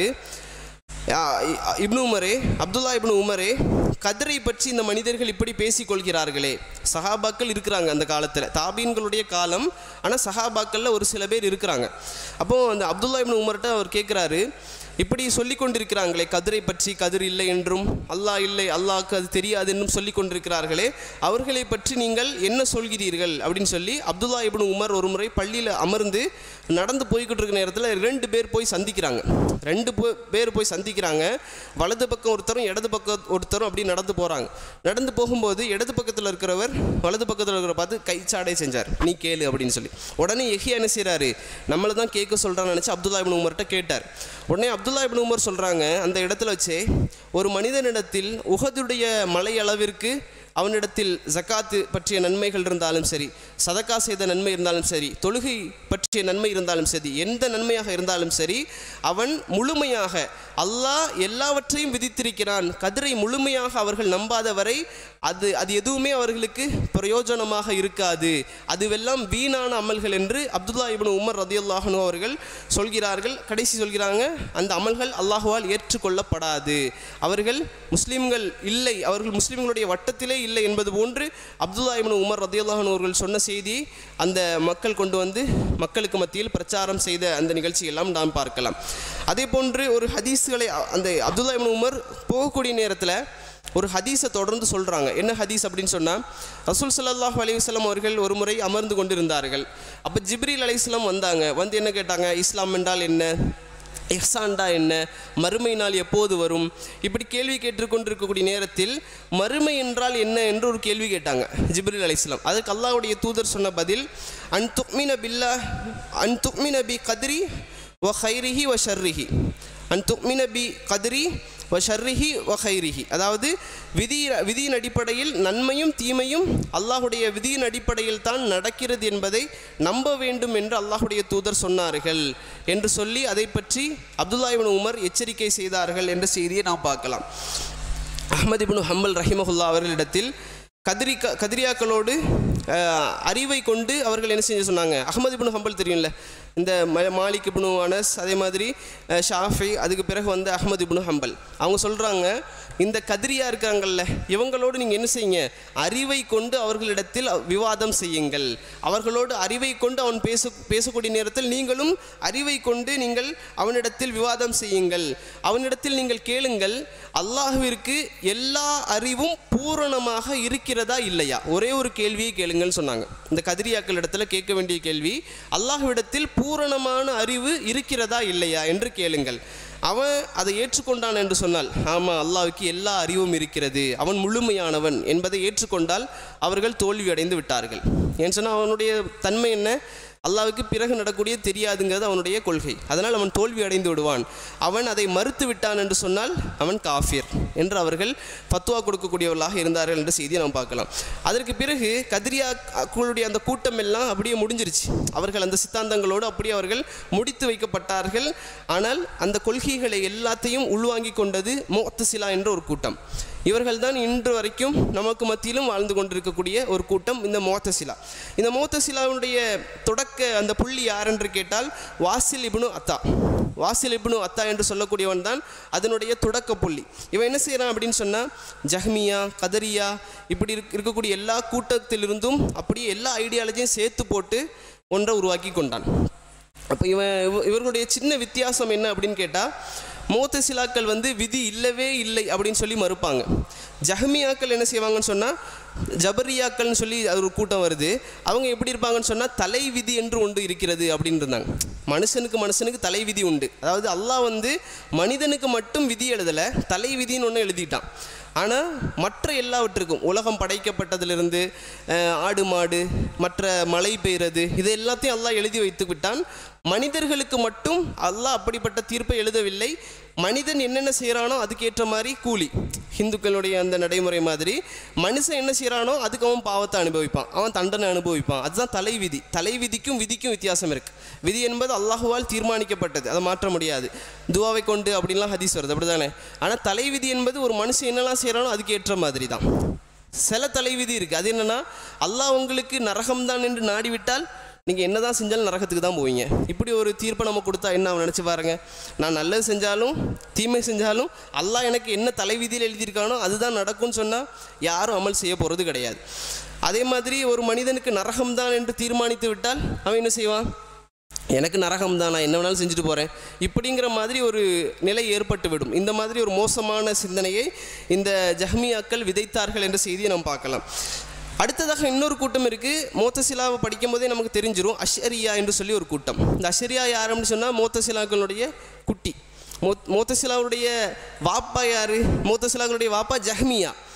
இப்னு உமரே அப்துல்லா இப்னு உமரே கதிரை பற்றி இந்த மனிதர்கள் இப்படி பேசிக்கொள்கிறார்களே சஹாபாக்கள் இருக்கிறாங்க அந்த காலத்தில் தாபீன்களுடைய காலம் ஆனால் சஹாபாக்களில் ஒரு சில பேர் இருக்கிறாங்க அப்போது அந்த அப்துல்லா இப்னு உமர்கிட்ட அவர் கேட்குறாரு இப்படி சொல்லி கொண்டிருக்கிறாங்களே கதிரை பற்றி கதிர் இல்லை என்றும் அல்லாஹ் இல்லை அல்லாஹ்க்கு அது தெரியாது என்றும் சொல்லி கொண்டிருக்கிறார்களே அவர்களை பற்றி நீங்கள் என்ன சொல்கிறீர்கள் அப்படின்னு சொல்லி அப்துல்லா இப்னு உமர் ஒரு முறை பள்ளியில் அமர்ந்து நடந்து போய்கிட்டு இருக்க நேரத்தில் ரெண்டு பேர் போய் சந்திக்கிறாங்க ரெண்டு போ- பேர் போய் சந்திக்கிறாங்க வலது பக்கம் ஒருத்தரும் இடது பக்கம் ஒருத்தரும் அப்படி நடந்து போகிறாங்க நடந்து போகும்போது இடது பக்கத்தில் இருக்கிறவர் வலது பக்கத்தில் இருக்கிற பார்த்து கைச்சாடை செஞ்சார் நீ கேளு அப்படின்னு சொல்லி உடனே எஹியா என்ன செய்கிறாரு நம்மளை தான் கேட்க சொல்கிறான்னு நினச்சி அப்துல்லா இப்னு உமர்கிட்ட கேட்டார் உடனே அப்துல்லா இப்னு உமர் சொல்கிறாங்க அந்த இடத்துல வச்சே ஒரு மனிதனிடத்தில் உகதுடைய மலை அளவிற்கு அவனிடத்தில் ஜக்காத்து பற்றிய நன்மைகள் இருந்தாலும் சரி சதக்கா செய்த நன்மை இருந்தாலும் சரி தொழுகை பற்றிய நன்மை இருந்தாலும் சரி எந்த நன்மையாக இருந்தாலும் சரி அவன் முழுமையாக அல்லாஹ் எல்லாவற்றையும் விதித்திருக்கிறான் கதிரை முழுமையாக அவர்கள் நம்பாத வரை அது அது எதுவுமே அவர்களுக்கு பிரயோஜனமாக இருக்காது அதுவெல்லாம் வீணான அமல்கள் என்று அப்துல்லா இப்னு உமர் ரதியுல்லாஹனு அவர்கள் சொல்கிறார்கள் கடைசி சொல்கிறாங்க அந்த அமல்கள் அல்லாஹுவால் ஏற்றுக்கொள்ளப்படாது அவர்கள் முஸ்லீம்கள் இல்லை அவர்கள் முஸ்லீம்களுடைய வட்டத்திலே இல்லை என்பது போன்று அப்துல்லா இப்னு உமர் ரதியுல்லாஹன் அவர்கள் சொன்ன செய்தியை அந்த மக்கள் கொண்டு வந்து மக்களுக்கு மத்தியில் பிரச்சாரம் செய்த அந்த நிகழ்ச்சியெல்லாம் நாம் பார்க்கலாம் அதே போன்று ஒரு ஹதீஸ்களை அந்த அப்துல்லா இப்னு உமர் போகக்கூடிய நேரத்தில் ஒரு ஹதீஸை தொடர்ந்து சொல்கிறாங்க என்ன ஹதீஸ் அப்படின்னு சொன்னால் ரசூல் ஸல்லல்லாஹு அலைஹி வஸல்லம் அவர்கள் ஒரு முறை அமர்ந்து கொண்டிருந்தார்கள் அப்போ ஜிப்ரீல் அலைஹிஸ்ஸலாம் வந்தாங்க வந்து என்ன கேட்டாங்க இஸ்லாம் என்றால் என்ன இஹ்சான்டா என்ன மறுமை நாள் எப்போது வரும் இப்படி கேள்வி கேட்டுக்கொண்டிருக்கக்கூடிய நேரத்தில் மறுமை என்றால் என்ன என்று ஒரு கேள்வி கேட்டாங்க ஜிப்ரீல் அலைஹிஸ்ஸலாம் அதுக்கு அல்லாஹ்வுடைய தூதர் சொன்ன பதில் அன் துக்மின பில்லா அன் துக்மின பி கத்ரி வ ஹைரிஹி வ ஷர்ரிஹி அன் துக்மின பி கத்ரி வ ஷர்ரிஹி வ ஹைரிஹி அதாவது விதி விதியின் அடிப்படையில் நன்மையும் தீமையும் அல்லாஹுடைய விதியின் அடிப்படையில் தான் நடக்கிறது என்பதை நம்ப வேண்டும் என்று அல்லாஹுடைய தூதர் சொன்னார்கள் என்று சொல்லி அதை பற்றி அப்துல்லா இப்னு உமர் எச்சரிக்கை செய்தார்கள் என்ற செய்தியை நாம் பார்க்கலாம் அஹ்மது இப்னு ஹம்பல் ரஹிமஹுல்லா அவர்களிடத்தில் கதிரிக்கா கதிரியாக்களோடு அஹ், அறிவை கொண்டு அவர்கள் என்ன செஞ்சு சொன்னாங்க அஹ்மது இப்னு ஹம்பல் தெரியும்ல இந்த ம- மாலிக் இப்னு அனஸ் அதே மாதிரி அஹ், ஷாஃபி அதுக்கு பிறகு வந்து அஹ்மது இப்னு ஹம்பல் அவங்க சொல்கிறாங்க இந்த கதிரியா இருக்காங்கல்ல இவங்களோடு நீங்கள் என்ன செய்யுங்க அறிவை கொண்டு அவர்களிடத்தில் விவாதம் செய்யுங்கள் அவர்களோடு அறிவை கொண்டு அவன் பேச பேசக்கூடிய நேரத்தில் நீங்களும் அறிவை கொண்டு நீங்கள் அவனிடத்தில் விவாதம் செய்யுங்கள் அவனிடத்தில் நீங்கள் கேளுங்கள் அல்லாஹ்விற்கு எல்லா அறிவும் பூரணமாக இருக்கிறதா இல்லையா ஒரே ஒரு கேள்வியை கேளுங்கள்னு சொன்னாங்க இந்த கதிரியாக்கள் இடத்துல கேட்க வேண்டிய கேள்வி அல்லாஹ்விடத்தில் பூரணமான அறிவு இருக்கிறதா இல்லையா என்று கேளுங்கள் அவன் அதை ஏற்றுக்கொண்டான் என்று சொன்னால் ஆமாம் அல்லாஹ்வுக்கு எல்லா அறிவும் இருக்கிறது அவன் முழுமையானவன் என்பதை ஏற்றுக்கொண்டால் அவர்கள் தோல்வி அடைந்து விட்டார்கள் ஏன்னு சொன்னால் அவனுடைய தன்மை என்ன அல்லாஹ்வுக்கு பிறகு நடக்கூடிய தெரியாதுங்கிறது அவனுடைய கொள்கை அதனால் அவன் தோல்வி அடைந்து விடுவான் அவன் அதை மறுத்து விட்டான் என்று சொன்னால் அவன் காஃபிர் என்று அவர்கள் ஃபத்வா கொடுக்கக்கூடியவர்களாக இருந்தார்கள் என்ற செய்தியை நாம் பார்க்கலாம் அதற்கு பிறகு கதிரியாக்களுடைய அந்த கூட்டம் எல்லாம் அப்படியே முடிஞ்சிருச்சு அவர்கள் அந்த சித்தாந்தங்களோடு அப்படியே அவர்கள் முடித்து வைக்கப்பட்டார்கள் ஆனால் அந்த கொள்கைகளை எல்லாத்தையும் உள்வாங்கிக் கொண்டது மோத்தசிலா என்ற ஒரு கூட்டம் இவர்கள் தான் இன்று வரைக்கும் நமக்கு மத்தியிலும் வாழ்ந்து கொண்டிருக்கக்கூடிய ஒரு கூட்டம் இந்த மோத்தசிலா இந்த மோத்தசிலாவுடைய தொடக்க அந்த புள்ளி யார் என்று கேட்டால் வாசில் இப்னு அத்தா வாசில் இப்னு அத்தா என்று சொல்லக்கூடியவன் தான் அதனுடைய தொடக்க புள்ளி இவன் என்ன செய்கிறான் அப்படின்னு சொன்னால் ஜஹ்மியா கதரியா இப்படி இருக்க- இருக்கக்கூடிய எல்லா கூட்டத்திலிருந்தும் அப்படியே எல்லா ஐடியாலஜியும் சேர்த்து போட்டு ஒன்றை உருவாக்கி கொண்டான் அப்போ இவன் இவ- இவர்களுடைய சின்ன வித்தியாசம் என்ன அப்படின்னு கேட்டால் மூத்தசிலாக்கள் வந்து விதி இல்லவே இல்லை அப்படின்னு சொல்லி மறுப்பாங்க ஜஹமியாக்கள் என்ன செய்வாங்கன்னு சொன்னால் ஜபரியாக்கள்னு சொல்லி அது ஒரு கூட்டம் வருது அவங்க எப்படி இருப்பாங்கன்னு சொன்னால் தலை விதி என்று ஒன்று இருக்கிறது அப்படின்னு இருந்தாங்க மனுஷனுக்கு மனுஷனுக்கு தலை விதி உண்டு அதாவது அல்லாஹ் வந்து மனிதனுக்கு மட்டும் விதி எழுதலை தலை விதின்னு ஒன்று எழுதிட்டான் ஆனால் மற்ற எல்லாவற்றுக்கும் உலகம் படைக்கப்பட்டதிலிருந்து அஹ், ஆடு மாடு மற்ற மழை பெய்கிறது இது எல்லாத்தையும் அல்லாஹ் எழுதி வைத்து விட்டான் மனிதர்களுக்கு மட்டும் அல்லாஹ் அப்படிப்பட்ட தீர்ப்பை எழுதவில்லை மனிதன் என்னென்ன செய்கிறானோ அதுக்கேற்ற மாதிரி கூலி ஹிந்துக்களுடைய அந்த நடைமுறை மாதிரி மனுஷன் என்ன செய்கிறானோ அதுக்கு அவன் பாவத்தை அனுபவிப்பான் அவன் தண்டனை அனுபவிப்பான் அதுதான் தலைவிதி தலைவிதிக்கும் விதிக்கும் வித்தியாசம் இருக்குது விதி என்பது அல்லாஹுவால் தீர்மானிக்கப்பட்டது அதை மாற்ற முடியாது துவாவை கொண்டு அப்படின்லாம் ஹதீஸ் வருது அப்படிதானே ஆனால் தலைவிதி என்பது ஒரு மனுஷன் என்னெல்லாம் செய்கிறானோ அதுக்கு ஏற்ற மாதிரி தான் சில தலைவிதி இருக்குது அது என்னென்னா அல்லாஹ் உங்களுக்கு நரகம்தான் என்று நாடிவிட்டால் நீங்கள் என்ன தான் செஞ்சாலும் நரகத்துக்கு தான் போவீங்க இப்படி ஒரு தீர்ப்பை நம்ம கொடுத்தா என்ன அவன் நினச்சி பாருங்க நான் நல்லது செஞ்சாலும் தீமை செஞ்சாலும் அல்லாஹ் எனக்கு என்ன தலைவிதியில் எழுதியிருக்கானோ அதுதான் நடக்கும்னு சொன்னால் யாரும் அமல் செய்ய போகிறது கிடையாது அதே மாதிரி ஒரு மனிதனுக்கு நரகம்தான் என்று தீர்மானித்து விட்டால் அவன் என்ன செய்வான் எனக்கு நரகம் தான் நான் என்ன வேணாலும் செஞ்சுட்டு போகிறேன் இப்படிங்கிற மாதிரி ஒரு நிலை ஏற்பட்டு விடும் இந்த மாதிரி ஒரு மோசமான சிந்தனையை இந்த ஜஹ்மியாக்கள் விதைத்தார்கள் என்ற செய்தியை நாம் பார்க்கலாம் அடுத்ததாக இன்னொரு கூட்டம் இருக்குது மோத்தசிலாவை படிக்கும் போதே நமக்கு தெரிஞ்சிரும் அஷரியா என்று சொல்லி ஒரு கூட்டம் இந்த அஷரியா யாருன்னு சொன்னால் மோத்தசிலாக்களுடைய குட்டி மோ மோத்தசிலாவுடைய வாப்பா யார் மோத்தசிலாக்களுடைய வாப்பா ஜஹ்மியா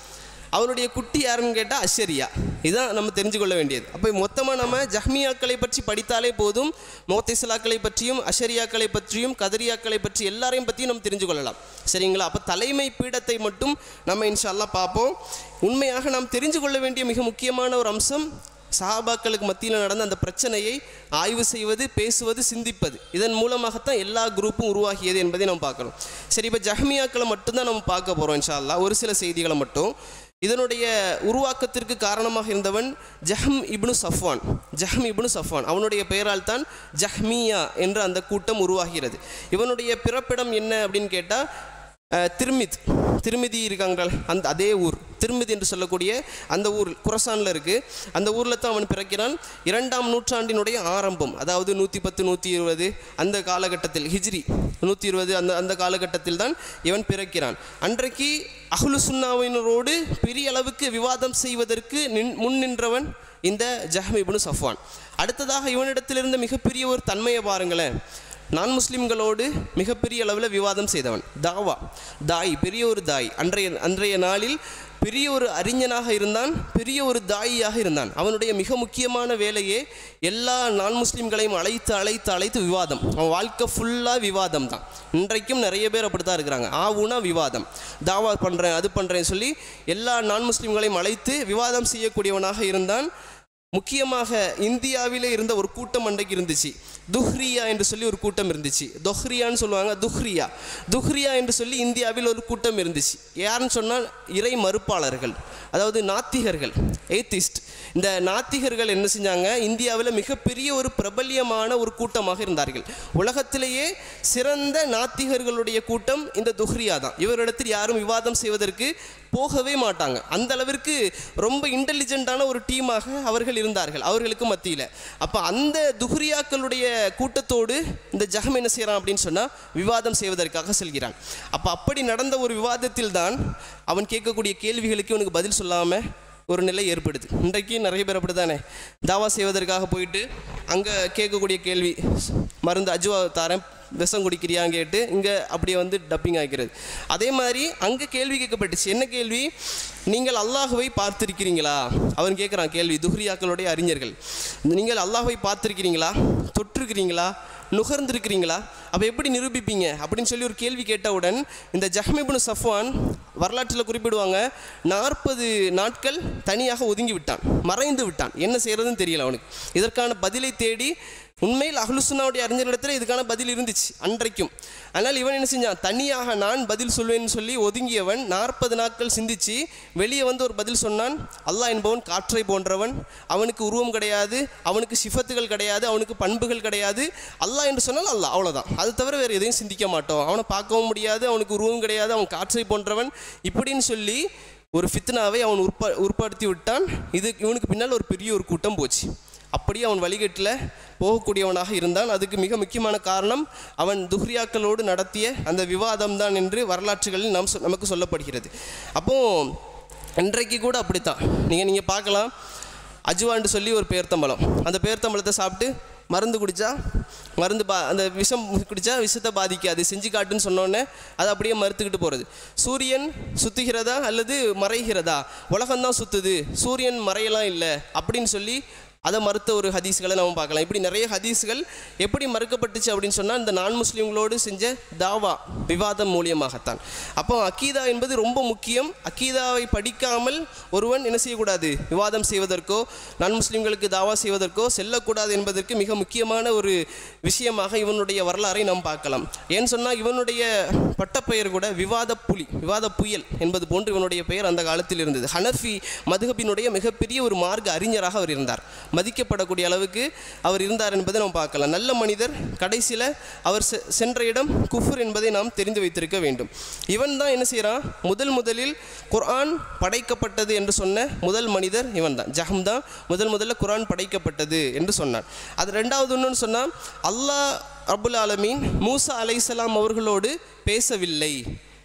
அவனுடைய குட்டி யாருன்னு கேட்டால் அஷரியா இதுதான் நம்ம தெரிஞ்சு கொள்ள வேண்டியது அப்போ மொத்தமாக நம்ம ஜஹ்மியாக்களை பற்றி படித்தாலே போதும் மோத்திசலாக்களை பற்றியும் அஷரியாக்களை பற்றியும் கதரியாக்களை பற்றி எல்லாரையும் பற்றியும் நம்ம தெரிஞ்சு கொள்ளலாம் சரிங்களா அப்போ தலைமை பீடத்தை மட்டும் நம்ம இன்ஷால்லா பார்ப்போம் உண்மையாக நாம் தெரிஞ்சு கொள்ள வேண்டிய மிக முக்கியமான ஒரு அம்சம் சஹாபாக்களுக்கு மத்தியில் நடந்த அந்த பிரச்சனையை ஆய்வு செய்வது பேசுவது சிந்திப்பது இதன் மூலமாகத்தான் எல்லா குரூப்பும் உருவாகியது என்பதை நம்ம பார்க்கணும் சரி இப்போ ஜஹ்மியாக்களை மட்டும்தான் நம்ம பார்க்க போகிறோம் இன்ஷா அல்லாஹ் ஒரு சில செய்திகளை மட்டும் இதனுடைய உருவாக்கத்திற்கு காரணமாக இருந்தவன் ஜஹம் இப்னு சஃப்வான் ஜஹம் இப்னு சஃப்வான் அவனுடைய பெயரால் தான் ஜஹ்மியா என்ற அந்த கூட்டம் உருவாகிறது இவனுடைய பிறப்பிடம் என்ன அப்படின்னு கேட்டால் திருமித் திருமிதி இருக்காங்க அந்த அதே ஊர் திருமிதி என்று சொல்லக்கூடிய அந்த ஊர் குரசானில் இருக்குது அந்த ஊரில் தான் அவன் பிறக்கிறான் இரண்டாம் நூற்றாண்டினுடைய ஆரம்பம் அதாவது நூற்றி பத்து நூற்றி இருபது அந்த காலகட்டத்தில் ஹிஜ்ரி நூற்றி இருபது அந்த அந்த காலகட்டத்தில் தான் இவன் பிறக்கிறான் அன்றைக்கு அஹ்லு சுன்னாவினரோடு பெரிய அளவுக்கு விவாதம் செய்வதற்கு நின் முன் நின்றவன் இந்த ஜஹ்மிபுனு சஃப்வான் அடுத்ததாக இவனிடத்திலிருந்த மிகப்பெரிய ஒரு தன்மையை பாருங்களேன் நான் முஸ்லிம்களோடு மிகப்பெரிய அளவில் விவாதம் செய்தவன் தாவா தாய் பெரிய ஒரு தாய் அன்றைய அன்றைய நாளில் பெரிய ஒரு அறிஞனாக இருந்தான் பெரிய ஒரு தாயியாக இருந்தான் அவனுடைய மிக முக்கியமான வேலையே எல்லா நான் முஸ்லிம்களையும் அழைத்து அழைத்து அழைத்து விவாதம் அவன் வாழ்க்கை ஃபுல்லாக விவாதம் தான் இன்றைக்கும் நிறைய பேர் அப்படி தான் இருக்கிறாங்க ஆவுனா விவாதம் தாவா பண்ணுறேன் அது பண்ணுறேன்னு சொல்லி எல்லா நான் முஸ்லிம்களையும் அழைத்து விவாதம் செய்யக்கூடியவனாக இருந்தான் முக்கியமாக இந்தியாவிலே இருந்த ஒரு கூட்டம் அன்றைக்கு இருந்துச்சு துஹ்ரியா என்று சொல்லி ஒரு கூட்டம் இருந்துச்சு தொஹ்ரியான்னு சொல்லுவாங்க துஹ்ரியா துஹ்ரியா என்று சொல்லி இந்தியாவில் ஒரு கூட்டம் இருந்துச்சு யாருன்னு சொன்னால் இறை மறுப்பாளர்கள் அதாவது நாத்திகர்கள் ஏத்திஸ்ட் இந்த நாத்திகர்கள் என்ன செஞ்சாங்க இந்தியாவில் மிகப்பெரிய ஒரு பிரபல்யமான ஒரு கூட்டமாக இருந்தார்கள் உலகத்திலேயே சிறந்த நாத்திகர்களுடைய கூட்டம் இந்த துஹ்ரியா தான் இவரிடத்தில் யாரும் விவாதம் செய்வதற்கு போகவே மாட்டாங்க அந்த அளவிற்கு ரொம்ப இன்டெலிஜென்ட்டான ஒரு டீமாக அவர்கள் இருந்தார்கள் அவர்களுக்கு மத்தியில் அப்போ அந்த துஹ்ரியாக்களுடைய கூட்டத்தோடு இந்த ஜஹம் என்ன செய்கிறான் அப்படின்னு சொன்னால் விவாதம் செய்வதற்காக செல்கிறான் அப்போ அப்படி நடந்த ஒரு விவாதத்தில் தான் அவன் கேட்கக்கூடிய கேள்விகளுக்கு இவனுக்கு பதில் சொல்லாமல் ஒரு நிலை ஏற்படுது இன்றைக்கு நிறைய பேர் அப்படி தானே தாவா செய்வதற்காக போயிட்டு அங்கே கேட்கக்கூடிய கேள்வி மருந்து அஜுவா தாரேன் விஷம் குடிக்கிறியான்னு கேட்டு இங்கே அப்படியே வந்து டப்பிங் ஆகிறது அதே மாதிரி அங்கே கேள்வி கேட்கப்பட்டுச்சு என்ன கேள்வி நீங்கள் அல்லாஹுவை பார்த்திருக்கிறீங்களா அவன் கேட்குறான் கேள்வி துஹ்ரியாக்களுடைய அறிஞர்கள் நீங்கள் அல்லாஹுவை பார்த்திருக்கிறீங்களா தொற்றிருக்கிறீங்களா நுகர்ந்திருக்கிறீங்களா அப்போ எப்படி நிரூபிப்பீங்க அப்படின்னு சொல்லி ஒரு கேள்வி கேட்டவுடன் இந்த ஜஹ்மிபுன் சஃப்வான் வரலாற்றில் குறிப்பிடுவாங்க நாற்பது நாட்கள் தனியாக ஒதுங்கி விட்டான் மறைந்து விட்டான் என்ன செய்கிறதுன்னு தெரியல அவனுக்கு இதற்கான பதிலை தேடி உண்மையில் அஹ்லுசுன்னாவுடைய அறிஞர்களிடத்தில் இதுக்கான பதில் இருந்துச்சு அன்றைக்கும் ஆனால் இவன் என்ன செஞ்சான் தனியாக நான் பதில் சொல்வேன்னு சொல்லி ஒதுங்கியவன் நாற்பது நாட்கள் சிந்திச்சு வெளியே வந்து ஒரு பதில் சொன்னான் அல்லாஹ் என்பவன் காற்றை போன்றவன் அவனுக்கு உருவம் கிடையாது அவனுக்கு சிஃபத்துகள் கிடையாது அவனுக்கு பண்புகள் கிடையாது அல்லாஹ் என்று சொன்னால் அல்லாஹ் அவ்வளோதான் அது தவிர வேறு எதையும் சிந்திக்க மாட்டோம் அவனை பார்க்கவும் முடியாது அவனுக்கு உருவம் கிடையாது அவன் காற்றை போன்றவன் இப்படின்னு சொல்லி ஒரு ஃபித்னாவை அவன் உற்ப உற்படுத்தி விட்டான் இது இவனுக்கு பின்னால் ஒரு பெரிய ஒரு கூட்டம் போச்சு அப்படியே அவன் வழிகட்டில் போகக்கூடியவனாக இருந்தான் அதுக்கு மிக முக்கியமான காரணம் அவன் துஹ்ரியாக்களோடு நடத்திய அந்த விவாதம் தான் என்று வரலாற்றுகளில் நாம் சொ- நமக்கு சொல்லப்படுகிறது அப்போ இன்றைக்கு கூட அப்படித்தான் நீங்கள் நீங்கள் பார்க்கலாம் அஜுவான்னு சொல்லி ஒரு பேர்த்தம்பழம் அந்த பேர்த்தம்பழத்தை சாப்பிட்டு மருந்து குடித்தா மருந்து பா அந்த விஷம் குடித்தா விஷத்தை பாதிக்காது செஞ்சு காட்டுன்னு சொன்னோன்னே அது அப்படியே மறுத்துக்கிட்டு போகிறது சூரியன் சுத்துகிறதா அல்லது மறைகிறதா உலகம்தான் சுத்துது சூரியன் மறையலாம் இல்லை அப்படின்னு சொல்லி அதை மறுத்த ஒரு ஹதீஸ்களை நம்ம பார்க்கலாம் இப்படி நிறைய ஹதீஸ்கள் எப்படி மறுக்கப்பட்டுச்சு அப்படின்னு சொன்னால் இந்த நான் முஸ்லீம்களோடு செஞ்ச தாவா விவாதம் மூலியமாகத்தான் அப்போ அக்கீதா என்பது ரொம்ப முக்கியம் அக்கீதாவை படிக்காமல் ஒருவன் என்ன செய்யக்கூடாது விவாதம் செய்வதற்கோ நான் முஸ்லீம்களுக்கு தாவா செய்வதற்கோ செல்லக்கூடாது என்பதற்கு மிக முக்கியமான ஒரு விஷயமாக இவனுடைய வரலாறை நாம் பார்க்கலாம் ஏன்னு சொன்னால் இவனுடைய பட்டப்பெயர் கூட விவாத புலி விவாத புயல் என்பது போன்று இவனுடைய பெயர் அந்த காலத்தில் இருந்தது ஹனஃபி மதுஹபினுடைய மிகப்பெரிய ஒரு மார்க்க அறிஞராக அவர் இருந்தார் மதிக்கப்படக்கூடிய அளவுக்கு அவர் இருந்தார் என்பதை நாம் பார்க்கலாம் நல்ல மனிதர் கடைசியில் அவர் செ- சென்ற இடம் குஃபுர் என்பதை நாம் தெரிந்து வைத்திருக்க வேண்டும் இவன் தான் என்ன செய்கிறான் முதல் முதலில் குர்ஆன் படைக்கப்பட்டது என்று சொன்ன முதல் மனிதர் இவன் தான் ஜஹம் தான் முதல் முதல்ல குர்ஆன் படைக்கப்பட்டது என்று சொன்னான் அது ரெண்டாவது ஒன்றுன்னு சொன்னால் அல்லாஹ் அபுல் ஆலமீன் மூசா அலைஹிஸ்ஸலாம் அவர்களோடு பேசவில்லை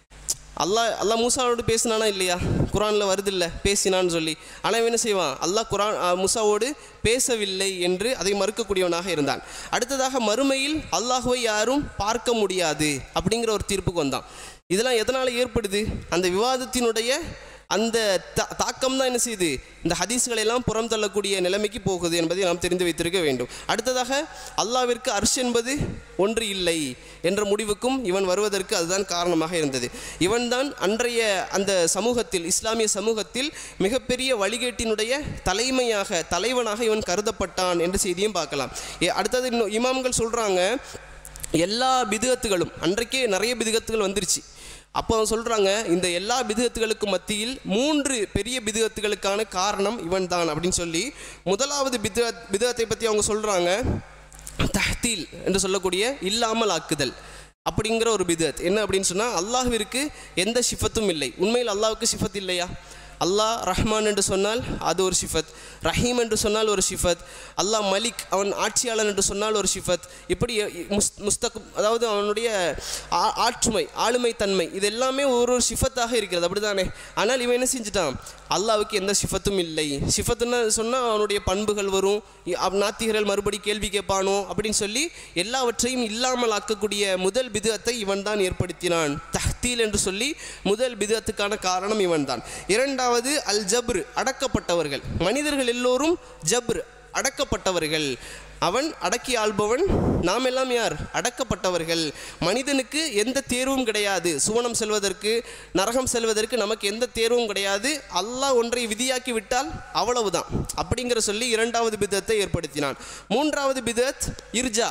அல்லாஹ் அல்லாஹ் மூசாவோடு பேசினானா இல்லையா குரானில் வருது இல்லை பேசினான்னு சொல்லி ஆனால் இவன் என்ன செய்வான் அல்லாஹ் குரான் அஹ், மூசாவோடு பேசவில்லை என்று அதை மறுக்கக்கூடியவனாக இருந்தான் அடுத்ததாக மறுமையில் அல்லாஹுவை யாரும் பார்க்க முடியாது அப்படிங்கிற ஒரு தீர்ப்புக்கு வந்தான் இதெல்லாம் எதனால் ஏற்படுது அந்த விவாதத்தினுடைய அந்த தா தாக்கம் தான் என்ன செய்யுது இந்த ஹதீஸ்களை எல்லாம் புறம் தள்ளக்கூடிய நிலைமைக்கு போகுது என்பதை நாம் தெரிந்து வைத்திருக்க வேண்டும் அடுத்ததாக அல்லாவிற்கு அர்ஷ் என்பது ஒன்று இல்லை என்ற முடிவுக்கும் இவன் வருவதற்கு அதுதான் காரணமாக இருந்தது இவன்தான் அன்றைய அந்த சமூகத்தில் இஸ்லாமிய சமூகத்தில் மிகப்பெரிய வழிகேட்டினுடைய தலைமையாக தலைவனாக இவன் கருதப்பட்டான் என்ற செய்தியும் பார்க்கலாம் ஏ- அடுத்தது இன்னும் இமாம்கள் சொல்கிறாங்க எல்லா பிதுகத்துகளும் அன்றைக்கே நிறைய பிதுகத்துகள் வந்துருச்சு அப்போ அவங்க சொல்கிறாங்க இந்த எல்லா பிதுகத்துகளுக்கு மத்தியில் மூன்று பெரிய பிதுகத்துகளுக்கான காரணம் இவன் தான் அப்படின்னு சொல்லி முதலாவது பிதுக பிதுகத்தை பற்றி அவங்க சொல்கிறாங்க தஹ்தீல் என்று சொல்லக்கூடிய இல்லாமல் ஆக்குதல் அப்படிங்கிற ஒரு பிதத் என்ன அப்படின்னு சொன்னால் அல்லாஹ்விற்கு எந்த சிஃபத்தும் இல்லை உண்மையில் அல்லாஹ்வுக்கு சிஃபத் இல்லையா அல்லாஹ் ரஹ்மான் என்று சொன்னால் அது ஒரு சிஃபத் ரஹீம் என்று சொன்னால் ஒரு சிஃபத் அல்லாஹ் மலிக் அவன் ஆட்சியாளன் என்று சொன்னால் ஒரு சிஃபத் இப்படி முஸ் முஸ்தக் அதாவது அவனுடைய ஆ- ஆற்றுமை ஆளுமை தன்மை இது எல்லாமே ஒரு ஒரு சிஃபத்தாக இருக்கிறது அப்படிதானே ஆனால் இவன் என்ன செஞ்சுட்டான் அல்லாஹ்வுக்கு எந்த சிஃபத்தும் இல்லை சிஃபத்துன்னு சொன்னால் அவனுடைய பண்புகள் வரும் இ- அவ் நாத்திகர்கள் மறுபடி கேள்வி கேட்பானோ அப்படின்னு சொல்லி எல்லாவற்றையும் இல்லாமல் ஆக்கக்கூடிய முதல் பிதுஅத்தை இவன் தான் ஏற்படுத்தினான் தஹ்தீல் என்று சொல்லி முதல் பிதுஅத்துக்கான காரணம் இவன் தான் இரண்டாவது அல் ஜப்ரு அடக்கப்பட்டவர்கள் மனிதர்கள் எல்லோரும் ஜப்ரு அடக்கப்பட்டவர்கள் அவன் அடக்கி ஆள்பவன் நாம் எல்லாம் யார் அடக்கப்பட்டவர்கள் மனிதனுக்கு எந்த தேர்வும் கிடையாது சுவனம் செல்வதற்கு நரகம் செல்வதற்கு நமக்கு எந்த தேர்வும் கிடையாது அல்லாஹ் ஒன்றை விதியாக்கி விட்டால் அவ்வளவுதான் அப்படிங்கிற சொல்லி இரண்டாவது பிதத்தை ஏற்படுத்தினான் மூன்றாவது பிதத் இர்ஜா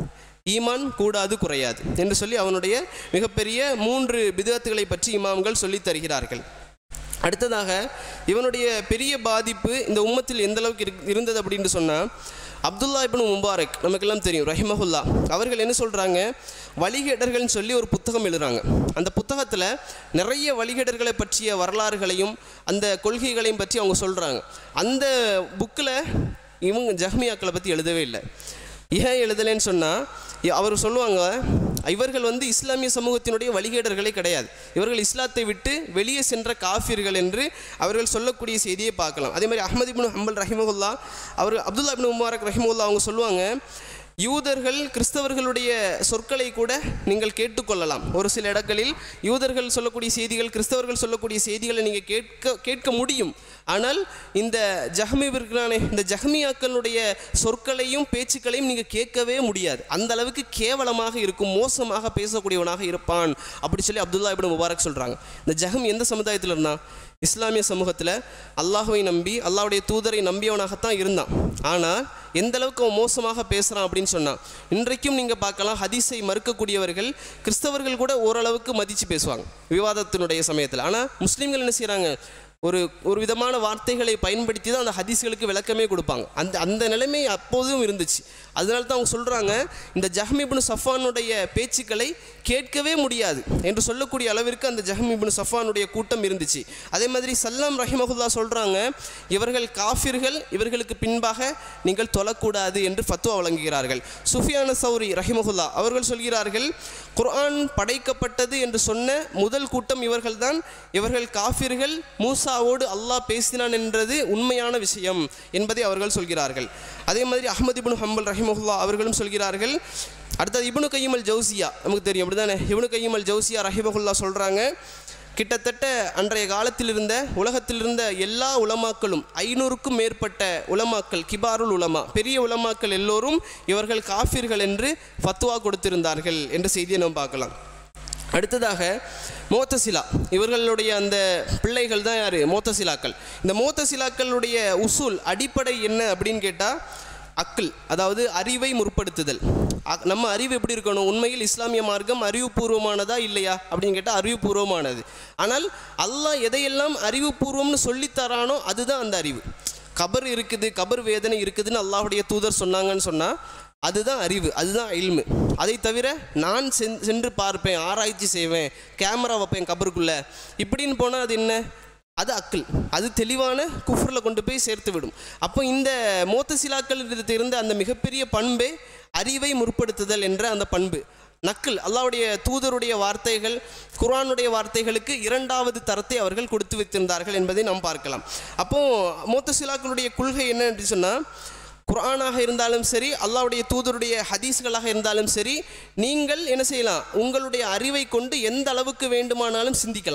ஈமான் கூடாது குறையாது என்று சொல்லி அவனுடைய மிகப்பெரிய மூன்று பிதத்துகளை பற்றி இமாம்கள் சொல்லித் தருகிறார்கள் அடுத்ததாக இவனுடைய பெரிய பாதிப்பு இந்த உம்மத்தில் எந்த அளவுக்கு இரு- இருந்தது அப்படின்னு சொன்னால் அப்துல்லா இப்னு முபாரக் நமக்கெல்லாம் தெரியும் ரஹிமஹுல்லா அவர்கள் என்ன சொல்கிறாங்க வழிகேடர்கள்னு சொல்லி ஒரு புத்தகம் எழுதுறாங்க அந்த புத்தகத்தில் நிறைய வழிகேடர்களை பற்றிய வரலாறுகளையும் அந்த கொள்கைகளையும் பற்றி அவங்க சொல்கிறாங்க அந்த புக்கில் இவங்க ஜஹ்மியாக்களை பற்றி எழுதவே இல்லை ஏன் எழுதலைன்னு சொன்னால் அவர் சொல்லுவாங்க இவர்கள் வந்து இஸ்லாமிய சமூகத்தினுடைய வழிகேடர்களே கிடையாது இவர்கள் இஸ்லாத்தை விட்டு வெளியே சென்ற காஃபிர்கள் என்று அவர்கள் சொல்லக்கூடிய செய்தியை பார்க்கலாம் அதே மாதிரி அஹ்மது இப்னு ஹம்பல் ரஹிமகுல்லா அவர் அப்துல்லா இப்னு முபாரக் ரஹிமுல்லா அவங்க சொல்லுவாங்க யூதர்கள் கிறிஸ்தவர்களுடைய சொற்களை கூட நீங்கள் கேட்டுக்கொள்ளலாம் ஒரு சில இடங்களில் யூதர்கள் சொல்லக்கூடிய செய்திகள் கிறிஸ்தவர்கள் சொல்லக்கூடிய செய்திகளை நீங்கள் கேட்க கேட்க முடியும் ஆனால் இந்த ஜஹமிவிற்கான இந்த ஜஹமியாக்களுடைய சொற்களையும் பேச்சுக்களையும் நீங்கள் கேட்கவே முடியாது அந்த அளவுக்கு கேவலமாக இருக்கும் மோசமாக பேசக்கூடியவனாக இருப்பான் அப்படி சொல்லி அப்துல்லா இப்னு முபாரக் சொல்கிறாங்க இந்த ஜஹம் எந்த சமுதாயத்தில் இருந்தான் இஸ்லாமிய சமூகத்தில் அல்லாஹ்வை நம்பி அல்லாஹ்வுடைய தூதரை நம்பியவனாகத்தான் இருந்தான் ஆனால் எந்த அளவுக்கு அவன் மோசமாக பேசுகிறான் அப்படின்னு சொன்னான் இன்றைக்கும் நீங்கள் பார்க்கலாம் ஹதீஸை மறுக்கக்கூடியவர்கள் கிறிஸ்தவர்கள் கூட ஓரளவுக்கு மதித்து பேசுவாங்க விவாதத்தினுடைய சமயத்தில் ஆனால் முஸ்லீம்கள் என்ன செய்கிறாங்க ஒரு ஒரு விதமான வார்த்தைகளை பயன்படுத்தி தான் அந்த ஹதீஸ்களுக்கு விளக்கமே கொடுப்பாங்க அந்த அந்த நிலைமை அப்போதும் இருந்துச்சு அதனால தான் அவங்க சொல்கிறாங்க இந்த ஜஹ்மிபுன் சஃபானுடைய பேச்சுக்களை கேட்கவே முடியாது என்று சொல்லக்கூடிய அளவிற்கு அந்த ஜஹ்மிபுன் சஃபானுடைய கூட்டம் இருந்துச்சு அதே மாதிரி சல்லாம் ரஹிமகுல்லா சொல்கிறாங்க இவர்கள் காஃபிர்கள் இவர்களுக்கு பின்பாக நீங்கள் தொழக்கூடாது என்று ஃபத்வா வழங்குகிறார்கள் சுஃபியான சௌரி ரஹிமகுல்லா அவர்கள் சொல்கிறார்கள் குர்ஆன் படைக்கப்பட்டது என்று சொன்ன முதல் கூட்டம் இவர்கள்தான் இவர்கள் காஃபிர்கள் மூசாவோடு அல்லாஹ் பேசினான் என்றது உண்மையான விஷயம் என்பதை அவர்கள் சொல்கிறார்கள் அதே மாதிரி அஹ்மது இப்னு ஹம்பல் ரஹிமஹுல்லா அவர்களும் சொல்கிறார்கள் அடுத்தது இப்னு கையும் அல் ஜவுசியா நமக்கு தெரியும் அப்படிதானே இப்னு கையும் அல் ஜவுசியா ரஹிமஹுல்லா சொல்கிறாங்க கிட்டத்தட்ட அன்றைய காலத்தில் இருந்த உலகத்தில் இருந்த எல்லா உலமாக்களும் ஐநூறுக்கும் மேற்பட்ட உலமாக்கள் கிபாருல் உலமா பெரிய உலமாக்கள் எல்லோரும் இவர்கள் காஃபிர்கள் என்று ஃபத்வா கொடுத்திருந்தார்கள் என்ற செய்தியை நாம் பார்க்கலாம் அடுத்ததாக மோத்தசிலா இவர்களுடைய அந்த பிள்ளைகள் தான் யார் மோத்தசிலாக்கள் இந்த மோத்தசிலாக்களுடைய உசூல் அடிப்படை என்ன அப்படின்னு கேட்டால் அக்கில் அதாவது அறிவை முற்படுத்துதல் அ- நம்ம அறிவு எப்படி இருக்கணும் உண்மையில் இஸ்லாமிய மார்க்கம் அறிவுபூர்வமானதா இல்லையா அப்படின்னு கேட்டால் அறிவுபூர்வமானது ஆனால் அல்லாஹ் எதையெல்லாம் அறிவுபூர்வம்னு சொல்லித்தரானோ அதுதான் அந்த அறிவு கபர் இருக்குது கபர் வேதனை இருக்குதுன்னு அல்லாஹ்வுடைய தூதர் சொன்னாங்கன்னு சொன்னால் அதுதான் அறிவு அதுதான் இல்மு அதை தவிர நான் சென் சென்று பார்ப்பேன் ஆராய்ச்சி செய்வேன் கேமரா வைப்பேன் கபருக்குள்ளே இப்படின்னு போனால் அது என்ன அது அக்கில் அது தெளிவான குஃப்ரில் கொண்டு போய் சேர்த்து விடும் அப்போ இந்த மோத்தசிலாக்கள் இருந்த அந்த மிகப்பெரிய பண்பே அறிவை முற்படுத்துதல் என்ற அந்த பண்பு நக்கல் அல்லாஹ்வுடைய தூதருடைய வார்த்தைகள் குர்ஆனுடைய வார்த்தைகளுக்கு இரண்டாவது தரத்தை அவர்கள் கொடுத்து வைத்திருந்தார்கள் என்பதை நாம் பார்க்கலாம் அப்போ மோத்தசிலாக்களுடைய கொள்கை என்ன என்று சொன்னால் குர்ஆனாக இருந்தாலும் சரி அல்லாஹ்வுடைய தூதருடைய ஹதீஸ்களாக இருந்தாலும் சரி நீங்கள் என்ன செய்யலாம் உங்களுடைய அறிவை கொண்டு எந்த அளவுக்கு வேண்டுமானாலும் சிந்திக்கலாம்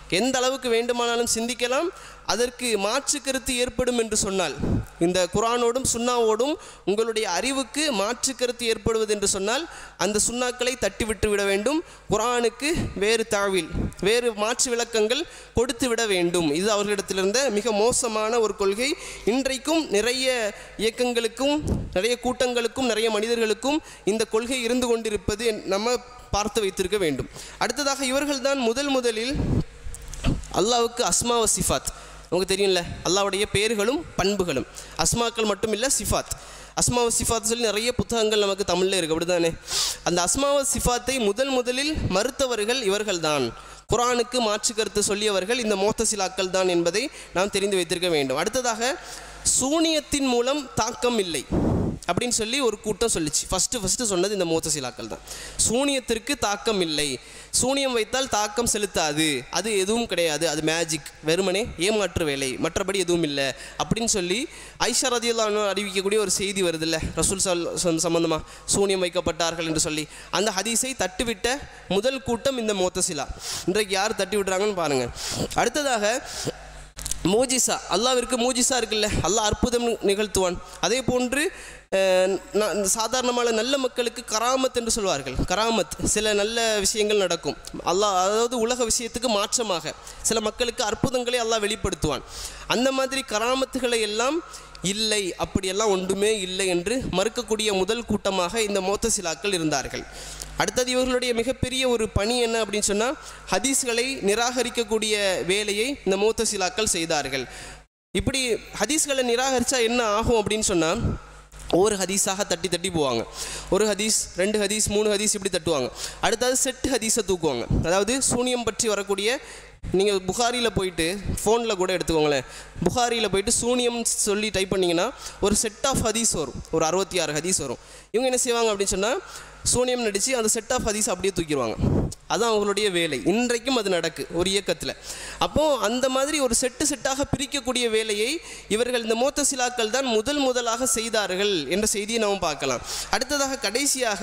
எந்த அளவுக்கு வேண்டுமானாலும் சிந்திக்கலாம் அதற்கு மாற்று கருத்து ஏற்படும் என்று சொன்னால் இந்த குரானோடும் சுன்னாவோடும் உங்களுடைய அறிவுக்கு மாற்று கருத்து ஏற்படுவது என்று சொன்னால் அந்த சுன்னாக்களை தட்டிவிட்டு விட வேண்டும் குரானுக்கு வேறு தாவில் வேறு மாற்று விளக்கங்கள் கொடுத்து விட வேண்டும் இது அவர்களிடத்திலிருந்த மிக மோசமான ஒரு கொள்கை இன்றைக்கும் நிறைய இயக்கங்களுக்கும் நிறைய கூட்டங்களுக்கும் நிறைய மனிதர்களுக்கும் இந்த கொள்கை இருந்து கொண்டிருப்பது என்- நம்ம பார்த்து வைத்திருக்க வேண்டும் அடுத்ததாக இவர்கள்தான் முதல் முதலில் அல்லாவுக்கு அஸ்மா வ சிஃபாத் நமக்கு தெரியும்ல அல்லாவுடைய பேர்களும் பண்புகளும் அஸ்மாக்கள் மட்டும் இல்லை சிஃபாத் அஸ்மாவ சிஃபாத் சொல்லி நிறைய புத்தகங்கள் நமக்கு தமிழில் இருக்கு அப்படிதானே அந்த அஸ்மாவ சிஃபாத்தை முதல் முதலில் மறுத்தவர்கள் இவர்கள்தான் குரானுக்கு மாற்று கருத்து சொல்லியவர்கள் இந்த மோத்தசிலாக்கள் தான் என்பதை நாம் தெரிந்து வைத்திருக்க வேண்டும் அடுத்ததாக சூனியத்தின் மூலம் தாக்கம் இல்லை அப்படின்னு சொல்லி ஒரு கூட்டம் சொல்லிச்சு ஃபஸ்ட்டு ஃபஸ்ட்டு சொன்னது இந்த மூத்தசிலாக்கள் தான் சூனியத்திற்கு தாக்கம் இல்லை சூனியம் வைத்தால் தாக்கம் செலுத்தாது அது எதுவும் கிடையாது அது மேஜிக் வெறுமனே ஏமாற்று வேலை மற்றபடி எதுவும் இல்லை அப்படின்னு சொல்லி ஐஷா ரதியுல்லான்னு அறிவிக்கக்கூடிய ஒரு செய்தி வருதுல்ல ரசூல் சல் சம்பந்தமாக சூனியம் வைக்கப்பட்டார்கள் என்று சொல்லி அந்த ஹதீஸை தட்டுவிட்ட முதல் கூட்டம் இந்த மோத்தசிலா இன்றைக்கு யார் தட்டி விடுறாங்கன்னு பாருங்கள் அடுத்ததாக மூஜிசா அல்லாவிற்கு மூஜிசா இருக்குல்ல அல்லாஹ் அற்புதம் நிகழ்த்துவான் அதே போன்று அஹ், ந- சாதாரணமான நல்ல மக்களுக்கு கராமத் என்று சொல்வார்கள் கராமத் சில நல்ல விஷயங்கள் நடக்கும் அல்லாஹ் அதாவது உலக விஷயத்துக்கு மாற்றமாக சில மக்களுக்கு அற்புதங்களை அல்லாஹ் வெளிப்படுத்துவான் அந்த மாதிரி கராமத்துகளை எல்லாம் இல்லை அப்படியெல்லாம் ஒன்றுமே இல்லை என்று மறுக்கக்கூடிய முதல் கூட்டமாக இந்த மோத்தசிலாக்கள் இருந்தார்கள் அடுத்தது இவர்களுடைய மிகப்பெரிய ஒரு பணி என்ன அப்படின்னு சொன்னால் ஹதீஸ்களை நிராகரிக்கக்கூடிய வேலையை இந்த மூத்தசிலாக்கள் செய்தார்கள் இப்படி ஹதீஸ்களை நிராகரித்தா என்ன ஆகும் அப்படின்னு சொன்னால் ஒவ்வொரு ஹதீஸாக தட்டி தட்டி போவாங்க ஒரு ஹதீஸ் ரெண்டு ஹதீஸ் மூணு ஹதீஸ் இப்படி தட்டுவாங்க அடுத்தது செட்டு ஹதீஸை தூக்குவாங்க அதாவது சூனியம் பற்றி வரக்கூடிய நீங்கள் புகாரியில் போயிட்டு ஃபோனில் கூட எடுத்துக்கோங்களேன் புகாரியில் போயிட்டு சூனியம் சொல்லி டைப் பண்ணிங்கன்னா ஒரு செட் ஆஃப் ஹதீஸ் வரும் ஒரு அறுபத்தி ஆறு ஹதீஸ் வரும் இவங்க என்ன செய்வாங்க அப்படின்னு சொன்னால் சூனியம் நடித்து அந்த செட் ஆஃப் ஹதீஸ் அப்படியே தூக்கிடுவாங்க அதான் அவங்களுடைய வேலை இன்றைக்கும் அது நடக்கு ஒரு இயக்கத்தில் அப்போது அந்த மாதிரி ஒரு செட்டு செட்டாக பிரிக்கக்கூடிய வேலையை இவர்கள் இந்த மோத்தசிலாக்கள் தான் முதல் முதலாக செய்தார்கள் என்ற செய்தியை நாம் பார்க்கலாம் அடுத்ததாக கடைசியாக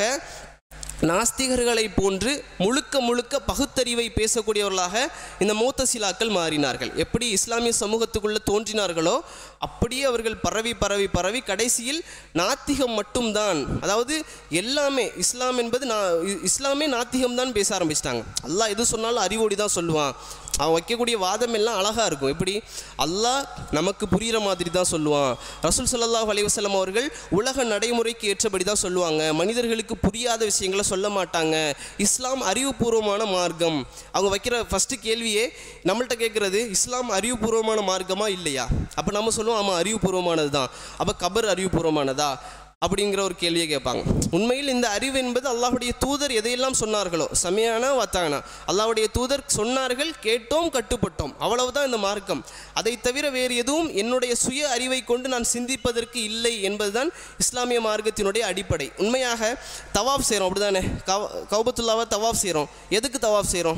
நாஸ்திகர்களை போன்று முழுக்க முழுக்க பகுத்தறிவை பேசக்கூடியவர்களாக இந்த மூத்தசிலாக்கள் மாறினார்கள் எப்படி இஸ்லாமிய சமூகத்துக்குள்ளே தோன்றினார்களோ அப்படியே அவர்கள் பரவி பரவி பரவி கடைசியில் நாத்திகம் மட்டும்தான் அதாவது எல்லாமே இஸ்லாம் என்பது நான் இ- இஸ்லாமே நாத்திகம் தான் பேச ஆரம்பிச்சிட்டாங்க அல்லாஹ் எது சொன்னாலும் அறிவோடி தான் சொல்லுவான் அவன் வைக்கக்கூடிய வாதம் எல்லாம் அழகாக இருக்கும் எப்படி அல்லாஹ் நமக்கு புரிகிற மாதிரி தான் சொல்லுவான் ரசூல் ஸல்லல்லாஹு அலைஹி வஸல்லம் அவர்கள் உலக நடைமுறைக்கு ஏற்றபடி தான் சொல்லுவாங்க மனிதர்களுக்கு புரியாத விஷயங்களை சொல்ல மாட்டாங்க இஸ்லாம் அறிவுபூர்வமான மார்க்கம் அவங்க வைக்கிற ஃபஸ்ட்டு கேள்வியே நம்மள்ட்ட கேட்குறது இஸ்லாம் அறிவுபூர்வமான மார்க்கமா இல்லையா அப்போ நம்ம சொல்லுவோம் ஆமாம் அறிவுபூர்வமானது தான் அப்போ கபர் அறிவுபூர்வமானதா அப்படிங்கிற ஒரு கேள்வியை கேட்பாங்க உண்மையில் இந்த அறிவு என்பது அல்லாஹ்வுடைய தூதர் எதையெல்லாம் சொன்னார்களோ சமையானா வாத்தானா அல்லாஹ்வுடைய தூதர் சொன்னார்கள் கேட்டோம் கட்டுப்பட்டோம் அவ்வளவுதான் இந்த மார்க்கம் அதை தவிர வேறு எதுவும் என்னுடைய சுய அறிவை கொண்டு நான் சிந்திப்பதற்கு இல்லை என்பதுதான் இஸ்லாமிய மார்க்கத்தினுடைய அடிப்படை உண்மையாக தவாஃப் செய்கிறோம் அப்படிதானே கவ கௌபத்துல்லாவை தவாஃப் செய்கிறோம் எதுக்கு தவாஃப் செய்கிறோம்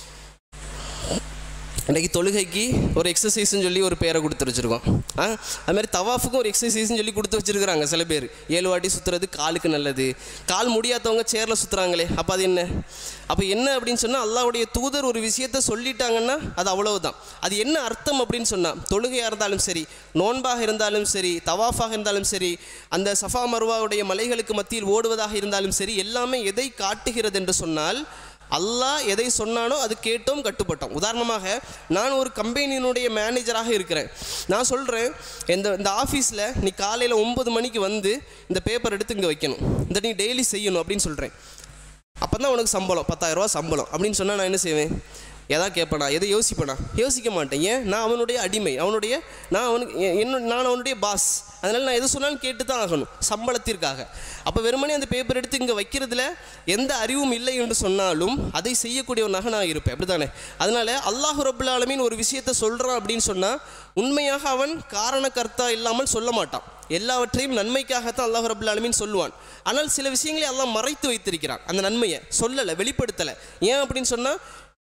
இன்றைக்கி தொழுகைக்கு ஒரு எக்ஸசைஸ்னு சொல்லி ஒரு பேரை கொடுத்து வச்சுருக்கோம் ஆ அது மாதிரி தவாஃபுக்கும் ஒரு எக்ஸசைஸ்னு சொல்லி கொடுத்து வச்சுருக்குறாங்க சில பேர் ஏழு வாட்டி சுற்றுறது காலுக்கு நல்லது கால் முடியாதவங்க சேரில் சுற்றுறாங்களே அப்போ அது என்ன அப்போ என்ன அப்படின்னு சொன்னால் அல்லாஹ்வுடைய தூதர் ஒரு விஷயத்த சொல்லிட்டாங்கன்னா அது அவ்வளவுதான் அது என்ன அர்த்தம் அப்படின்னு சொன்னால் தொழுகையாக இருந்தாலும் சரி நோன்பாக இருந்தாலும் சரி தவாஃபாக இருந்தாலும் சரி அந்த சஃபா மருவாவுடைய மலைகளுக்கு மத்தியில் ஓடுவதாக இருந்தாலும் சரி எல்லாமே எதை காட்டுகிறது என்று சொன்னால் அல்லாஹ் எதை சொன்னானோ அது கேட்டோம் கட்டுப்பட்டோம் உதாரணமாக நான் ஒரு கம்பெனியினுடைய மேனேஜராக இருக்கிறேன் நான் சொல்கிறேன் இந்த இந்த ஆஃபீஸில் நீ காலையில் ஒம்பது மணிக்கு வந்து இந்த பேப்பர் எடுத்து இங்கே வைக்கணும் இந்த நீ டெய்லி செய்யணும் அப்படின்னு சொல்கிறேன் அப்போ தான் உனக்கு சம்பளம் பத்தாயிரரூவா சம்பளம் அப்படின்னு சொன்னால் நான் என்ன செய்வேன் எதா கேட்பேனா எதை யோசிப்பேனா யோசிக்க மாட்டேன் ஏன் நான் அவனுடைய அடிமை அவனுடைய நான் அவனுக்கு எ- என்ன நான் அவனுடைய பாஸ் அதனால் நான் எது சொன்னாலும் கேட்டு தான் ஆகணும் சம்பளத்திற்காக அப்போ வெறுமனே அந்த பேப்பர் எடுத்து இங்கே வைக்கிறதுல எந்த அறிவும் இல்லை என்று சொன்னாலும் அதை செய்யக்கூடியவனாக நான் இருப்பேன் அப்படிதானே அதனால் அல்லாஹ் ரபுல் ஆலமீன் ஒரு விஷயத்தை சொல்கிறான் அப்படின்னு சொன்னால் உண்மையாக அவன் காரணக்கர்த்தா இல்லாமல் சொல்ல மாட்டான் எல்லாவற்றையும் நன்மைக்காகத்தான் அல்லாஹ் ரபுல் ஆலமீன் சொல்லுவான் ஆனால் சில விஷயங்களை அல்லாஹ் மறைத்து வைத்திருக்கிறான் அந்த நன்மையை சொல்லலை வெளிப்படுத்தலை ஏன் அப்படின்னு சொன்னால்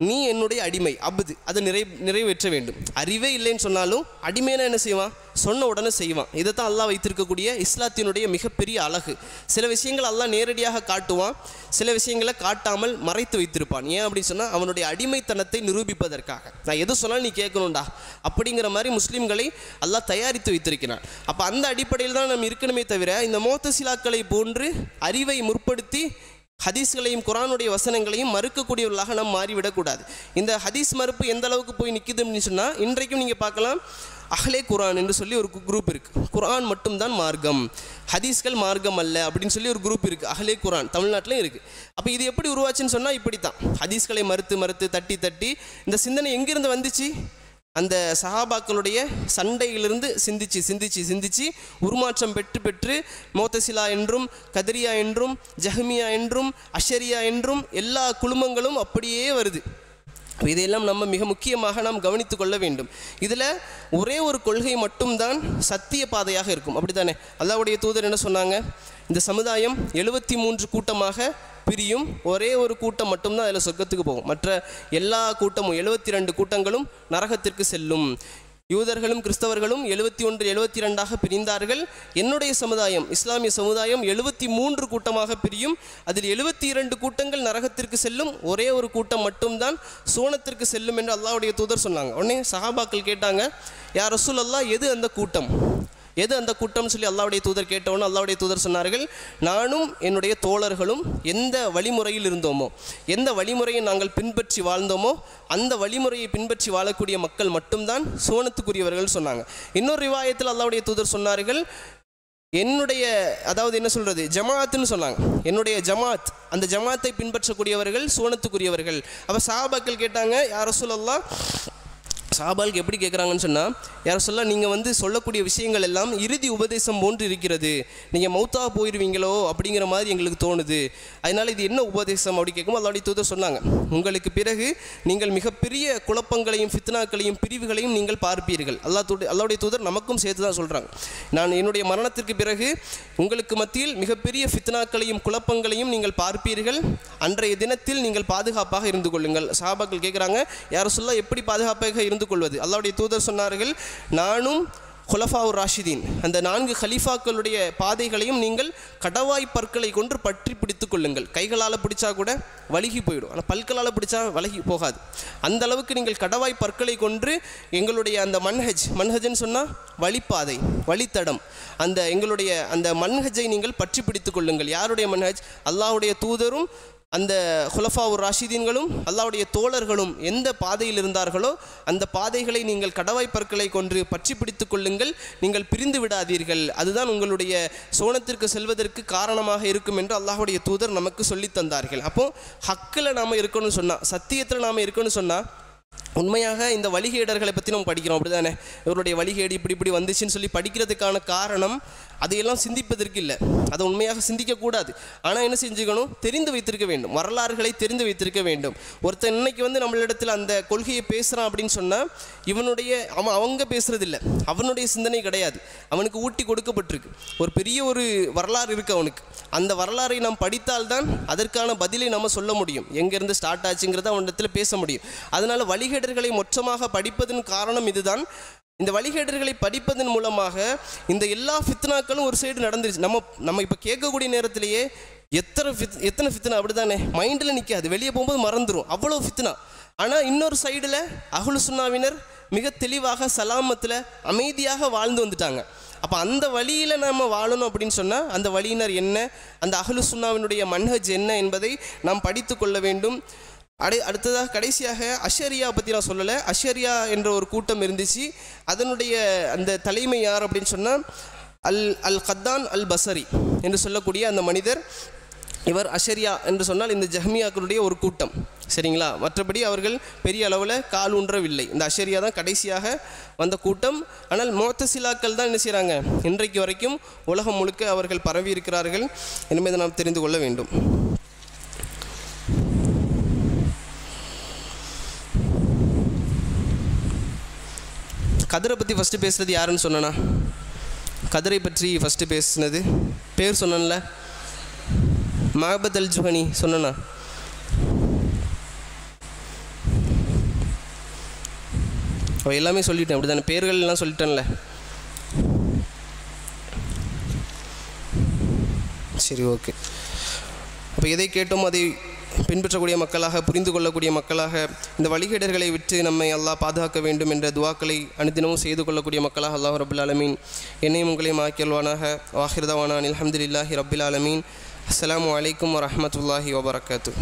நீ என்னுடைய அடிமை அபுது அதை நிறை நிறைவேற்ற வேண்டும் அறிவே இல்லைன்னு சொன்னாலும் அடிமைனா என்ன செய்வான் சொன்ன உடனே செய்வான் இதை தான் அல்லாஹ் வைத்திருக்கக்கூடிய இஸ்லாத்தினுடைய மிகப்பெரிய அழகு சில விஷயங்கள் அல்லாஹ் நேரடியாக காட்டுவான் சில விஷயங்களை காட்டாமல் மறைத்து வைத்திருப்பான் ஏன் அப்படின்னு சொன்னால் அவனுடைய அடிமைத்தனத்தை நிரூபிப்பதற்காக நான் எது சொன்னாலும் நீ கேட்கணும்டா அப்படிங்கிற மாதிரி முஸ்லீம்களை அல்லாஹ் தயாரித்து வைத்திருக்கிறான் அப்போ அந்த அடிப்படையில் தான் நம்ம இருக்கணுமே தவிர இந்த மோத்தசிலாக்களை போன்று அறிவை முற்படுத்தி ஹதீஸ்களையும் குரானுடைய வசனங்களையும் மறுக்கக்கூடியவர்களாக நாம் மாறிவிடக்கூடாது இந்த ஹதீஸ் மறுப்பு எந்த அளவுக்கு போய் நிற்குதுன்னு சொன்னால் இன்றைக்கும் நீங்கள் பார்க்கலாம் அஹ்லே குரான் என்று சொல்லி ஒரு குரூப் இருக்குது குரான் மட்டும்தான் மார்க்கம் ஹதீஸ்கள் மார்க்கம் அல்ல அப்படின்னு சொல்லி ஒரு குரூப் இருக்குது அஹ்லே குரான் தமிழ்நாட்டிலும் இருக்குது அப்போ இது எப்படி உருவாச்சுன்னு சொன்னால் இப்படி தான் ஹதீஸ்களை மறுத்து மறுத்து தட்டி தட்டி இந்த சிந்தனை எங்கிருந்து வந்துச்சு அந்த சஹாபாக்களுடைய சண்டையிலிருந்து சிந்திச்சு சிந்திச்சு சிந்திச்சு உருமாற்றம் பெற்று பெற்று மோத்தசிலா என்றும் கதிரியா என்றும் ஜஹமியா என்றும் அஷரியா என்றும் எல்லா குழுமங்களும் அப்படியே வருது இதையெல்லாம் நம்ம மிக முக்கியமாக நாம் கவனித்து கொள்ள வேண்டும் இதில் ஒரே ஒரு கொள்கை மட்டும்தான் சத்திய பாதையாக இருக்கும் அப்படித்தானே அல்லாவுடைய தூதர் என்ன சொன்னாங்க இந்த சமுதாயம் எழுபத்தி மூன்று கூட்டமாக பிரியும் ஒரே ஒரு கூட்டம் மட்டும்தான் அதில் சொர்க்கத்துக்கு போகும் மற்ற எல்லா கூட்டமும் எழுபத்தி ரெண்டு கூட்டங்களும் நரகத்திற்கு செல்லும் யூதர்களும் கிறிஸ்தவர்களும் எழுபத்தி ஒன்று எழுபத்தி ரெண்டாக பிரிந்தார்கள் என்னுடைய சமுதாயம் இஸ்லாமிய சமுதாயம் எழுபத்தி மூன்று கூட்டமாக பிரியும் அதில் எழுபத்தி இரண்டு கூட்டங்கள் நரகத்திற்கு செல்லும் ஒரே ஒரு கூட்டம் மட்டும்தான் சோனத்திற்கு செல்லும் என்று அல்லாஹ்வுடைய தூதர் சொன்னாங்க உடனே சஹாபாக்கள் கேட்டாங்க யார் ரசூல் அல்லாஹ் எது அந்த கூட்டம் எது அந்த கூட்டம்னு சொல்லி அல்லாவுடைய தூதர் கேட்டவொன்னு அல்லாவுடைய தூதர் சொன்னார்கள் நானும் என்னுடைய தோழர்களும் எந்த வழிமுறையில் இருந்தோமோ எந்த வழிமுறையை நாங்கள் பின்பற்றி வாழ்ந்தோமோ அந்த வழிமுறையை பின்பற்றி வாழக்கூடிய மக்கள் மட்டும்தான் சோனத்துக்குரியவர்கள் சொன்னாங்க இன்னொரு ரிவாயத்தில் அல்லாவுடைய தூதர் சொன்னார்கள் என்னுடைய அதாவது என்ன சொல்கிறது ஜமாத்துன்னு சொன்னாங்க என்னுடைய ஜமாத் அந்த ஜமாத்தை பின்பற்றக்கூடியவர்கள் சோனத்துக்குரியவர்கள் அப்போ சாபாக்கள் கேட்டாங்க யார சொல்லலாம் சாபாலுக்கு எப்படி கேட்குறாங்கன்னு சொன்னால் யார சொல்ல நீங்கள் வந்து சொல்லக்கூடிய விஷயங்கள் எல்லாம் இறுதி உபதேசம் போன்று இருக்கிறது நீங்கள் மௌத்தா போயிடுவீங்களோ அப்படிங்கிற மாதிரி எங்களுக்கு தோணுது அதனால் இது என்ன உபதேசம் அப்படி கேட்கும் அல்லாவுடைய தூதர் சொன்னாங்க உங்களுக்கு பிறகு நீங்கள் மிகப்பெரிய குழப்பங்களையும் ஃபித்னாக்களையும் பிரிவுகளையும் நீங்கள் பார்ப்பீர்கள் அல்லா தூ அல்லாவுடைய தூதர் நமக்கும் சேர்த்து தான் சொல்கிறாங்க நான் என்னுடைய மரணத்திற்கு பிறகு உங்களுக்கு மத்தியில் மிகப்பெரிய ஃபித்னாக்களையும் குழப்பங்களையும் நீங்கள் பார்ப்பீர்கள் அன்றைய தினத்தில் நீங்கள் பாதுகாப்பாக இருந்து கொள்ளுங்கள் சாபாக்கள் கேட்குறாங்க யார சொல்ல எப்படி பாதுகாப்பாக இருந்து கொள்வது அல்லாவுடைய தூதர் சொன்னார்கள் நானும் குலஃபாவுர் ராஷிதீன் அந்த நான்கு ஹலீஃபாக்களுடைய பாதைகளையும் நீங்கள் கடவாய் பற்களை கொண்டு பற்றி பிடித்து கொள்ளுங்கள் கைகளால் பிடிச்சா கூட வழுகி போயிடும் ஆனால் பல்களால் பிடிச்சா வழுகி போகாது அந்த அளவுக்கு நீங்கள் கடவாய் பற்களை கொண்டு எங்களுடைய அந்த மன்ஹஜ் மன்ஹஜ்னு சொன்னால் வழிப்பாதை வழித்தடம் அந்த எங்களுடைய அந்த மன்ஹஜை நீங்கள் பற்றி பிடித்து கொள்ளுங்கள் யாருடைய மன்ஹஜ் அல்லாஹ்வுடைய தூதரும் அந்த ஹுலஃபாவுர் ராஷிதீன்களும் அல்லாவுடைய தோழர்களும் எந்த பாதையில் இருந்தார்களோ அந்த பாதைகளை நீங்கள் கடவாய் பற்களை கொன்று பற்றி பிடித்து கொள்ளுங்கள் நீங்கள் பிரிந்து விடாதீர்கள் அதுதான் உங்களுடைய சோனத்திற்கு செல்வதற்கு காரணமாக இருக்கும் என்று அல்லாஹுடைய தூதர் நமக்கு சொல்லித் தந்தார்கள் அப்போ ஹக்கில் நாம் இருக்கணும்னு சொன்னால் சத்தியத்தில் நாம் இருக்கணும்னு சொன்னால் உண்மையாக இந்த வழிகேடர்களை பற்றி நம்ம படிக்கிறோம் அப்படிதானே இவருடைய வழிகேடு இப்படி இப்படி வந்துச்சுன்னு சொல்லி படிக்கிறதுக்கான காரணம் அதையெல்லாம் சிந்திப்பதற்கு இல்லை அதை உண்மையாக சிந்திக்கக்கூடாது ஆனால் என்ன செஞ்சுக்கணும் தெரிந்து வைத்திருக்க வேண்டும் வரலாறுகளை தெரிந்து வைத்திருக்க வேண்டும் ஒருத்தன் இன்னைக்கு வந்து நம்மளிடத்தில் அந்த கொள்கையை பேசுகிறான் அப்படின்னு சொன்னால் இவனுடைய அவன் அவங்க பேசுறதில்ல அவனுடைய சிந்தனை கிடையாது அவனுக்கு ஊட்டி கொடுக்கப்பட்டிருக்கு ஒரு பெரிய ஒரு வரலாறு இருக்குது அவனுக்கு அந்த வரலாறை நாம் படித்தால்தான் அதற்கான பதிலை நம்ம சொல்ல முடியும் எங்கேருந்து ஸ்டார்ட் ஆச்சுங்கிறத அவனிடத்தில் பேச முடியும் அதனால் வழிகேடர்களை மொத்தமாக படிப்பதன் காரணம் இதுதான் இந்த வழிகேடர்களை படிப்பதன் மூலமாக இந்த எல்லா ஃபித்னாக்களும் ஒரு சைடு நடந்துருச்சு நம்ம நம்ம இப்போ கேட்கக்கூடிய நேரத்திலேயே எத்தனை ஃபித் எத்தனை ஃபித்னா அப்படிதானே மைண்டில் நிற்காது வெளியே போகும்போது மறந்துடும் அவ்வளோ ஃபித்னா ஆனால் இன்னொரு சைடில் அகுலு சுன்னாவினர் மிக தெளிவாக சலாமத்தில் அமைதியாக வாழ்ந்து வந்துட்டாங்க அப்போ அந்த வழியில் நாம் வாழணும் அப்படின்னு சொன்னால் அந்த வழியினர் என்ன அந்த அகலு சுன்னாவினுடைய மன்ஹஜ் என்ன என்பதை நாம் படித்து கொள்ள வேண்டும் அடை அடுத்ததாக கடைசியாக அஷரியா பற்றி நான் சொல்லலை அஷரியா என்ற ஒரு கூட்டம் இருந்துச்சு அதனுடைய அந்த தலைமை யார் அப்படின்னு சொன்னால் அல் அல் கத்தான் அல் பசரி என்று சொல்லக்கூடிய அந்த மனிதர் இவர் அஷரியா என்று சொன்னால் இந்த ஜஹ்மியாக்களுடைய ஒரு கூட்டம் சரிங்களா மற்றபடி அவர்கள் பெரிய அளவில் கால் ஊன்றவில்லை இந்த அஷரியா தான் கடைசியாக வந்த கூட்டம் ஆனால் மோத்தசிலாக்கள் தான் என்ன செய்கிறாங்க இன்றைக்கு வரைக்கும் உலகம் முழுக்க அவர்கள் பரவி இருக்கிறார்கள் என்பதை நாம் தெரிந்து கொள்ள வேண்டும் கதிரை பற்றி ஃபஸ்ட்டு பேசுகிறது யாருன்னு சொன்னனா கதிரை பற்றி ஃபஸ்ட்டு பேசுனது பேர் சொன்னேன்ல மஹபத் அல் ஜுஹனி சொன்னனா அவ எல்லாமே சொல்லிட்டேன் அப்படி தானே பேர்கள் எல்லாம் சொல்லிட்டேன்ல சரி ஓகே அப்போ எதை கேட்டோம் அதை பின்பற்றக்கூடிய மக்களாக புரிந்து கொள்ளக்கூடிய மக்களாக இந்த வழிகேடர்களை விட்டு நம்மை அல்லாஹ் பாதுகாக்க வேண்டும் என்ற துவாக்களை அனுதினமும் செய்து கொள்ளக்கூடிய மக்களாக அல்லாஹ் ரபுல் ஆலமீன் என்னையும் உங்களையும் ஆக்கியல்வானாக வாஹிர்தவானான் அல்ஹம்துலில்லாஹி ரபில் ஆலமீன் அஸ்ஸலாமு அலைக்கும் வரஹ்மத்துல்லாஹி வபரகாத்து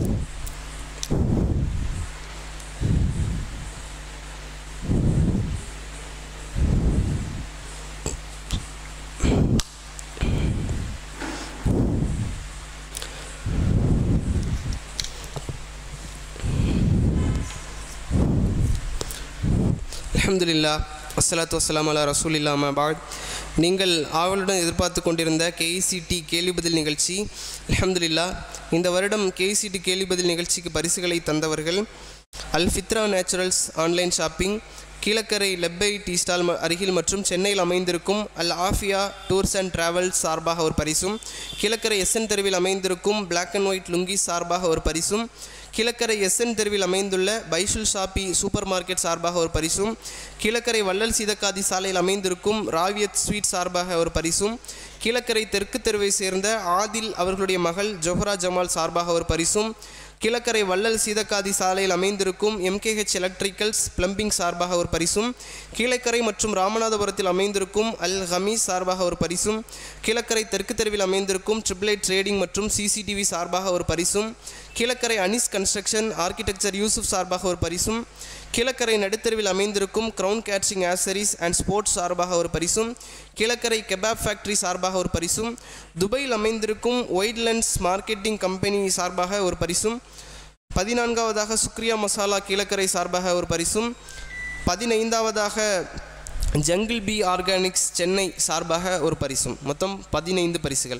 அல்ஹம்துலில்லா வஸ்ஸலாத்து வஸ்ஸலாம் அலா ரசூலில்லா அம்மா பாத் நீங்கள் ஆவலுடன் எதிர்பார்த்து கொண்டிருந்த கேஇசிடி கேள்வி பதில் நிகழ்ச்சி அல்ஹம்துலில்லா இந்த வருடம் கேஇசிடி கேள்வி பதில் நிகழ்ச்சிக்கு பரிசுகளை தந்தவர்கள் Al Fitra naturals online shopping Kilakarai Lebbai tea stall ம- அருகில் மற்றும் சென்னையில் அமைந்திருக்கும் Al Afia tours and travels சார்பாக ஒரு பரிசும் கீழக்கரை எஸ்என் தெருவில் அமைந்திருக்கும் Black அண்ட் ஒயிட் லுங்கி சார்பாக ஒரு பரிசும் கீழக்கரை எஸ்என் தெருவில் அமைந்துள்ள பைஷுல் ஷாப்பி சூப்பர் மார்க்கெட் சார்பாக ஒரு பரிசும் கீழக்கரை வள்ளல் சீதக்காதி சாலையில் அமைந்திருக்கும் ராவியத் ஸ்வீட் சார்பாக ஒரு பரிசும் கீழக்கரை தெற்கு தெருவை சேர்ந்த ஆதில் அவர்களுடைய மகள் ஜொஹரா ஜமால் சார்பாக ஒரு பரிசும் கீழக்கரை வள்ளல் சீதக்காதி சாலையில் அமைந்திருக்கும் எம்கேஹெச் எலக்ட்ரிக்கல்ஸ் பிளம்பிங் சார்பாக ஒரு பரிசும் கீழக்கரை மற்றும் ராமநாதபுரத்தில் அமைந்திருக்கும் அல் ஹமீஸ் சார்பாக ஒரு பரிசும் கீழக்கரை தெற்கு தெருவில் அமைந்திருக்கும் ட்ரிபிள் ஐட் ட்ரேடிங் மற்றும் சிசிடிவி சார்பாக ஒரு பரிசும் கீழக்கரை அனிஸ் கன்ஸ்ட்ரக்ஷன் ஆர்கிடெக்சர் யூசுப் சார்பாக ஒரு பரிசும் கீழக்கரை நடுத்தெருவில் அமைந்திருக்கும் crown catching accessories and sports சார்பாக ஒரு பரிசும் கீழக்கரை கெபாப் ஃபேக்டரி சார்பாக ஒரு பரிசும் துபாயில் அமைந்திருக்கும் ஒயிட்லண்ட்ஸ் மார்க்கெட்டிங் கம்பெனி சார்பாக ஒரு பரிசும் பதினான்காவதாக சுக்ரியா மசாலா கீழக்கரை சார்பாக ஒரு பரிசும் பதினைந்தாவதாக ஜங்கிள் பி ஆர்கானிக்ஸ் சென்னை சார்பாக ஒரு பரிசும் மொத்தம் பதினைந்து பரிசுகள்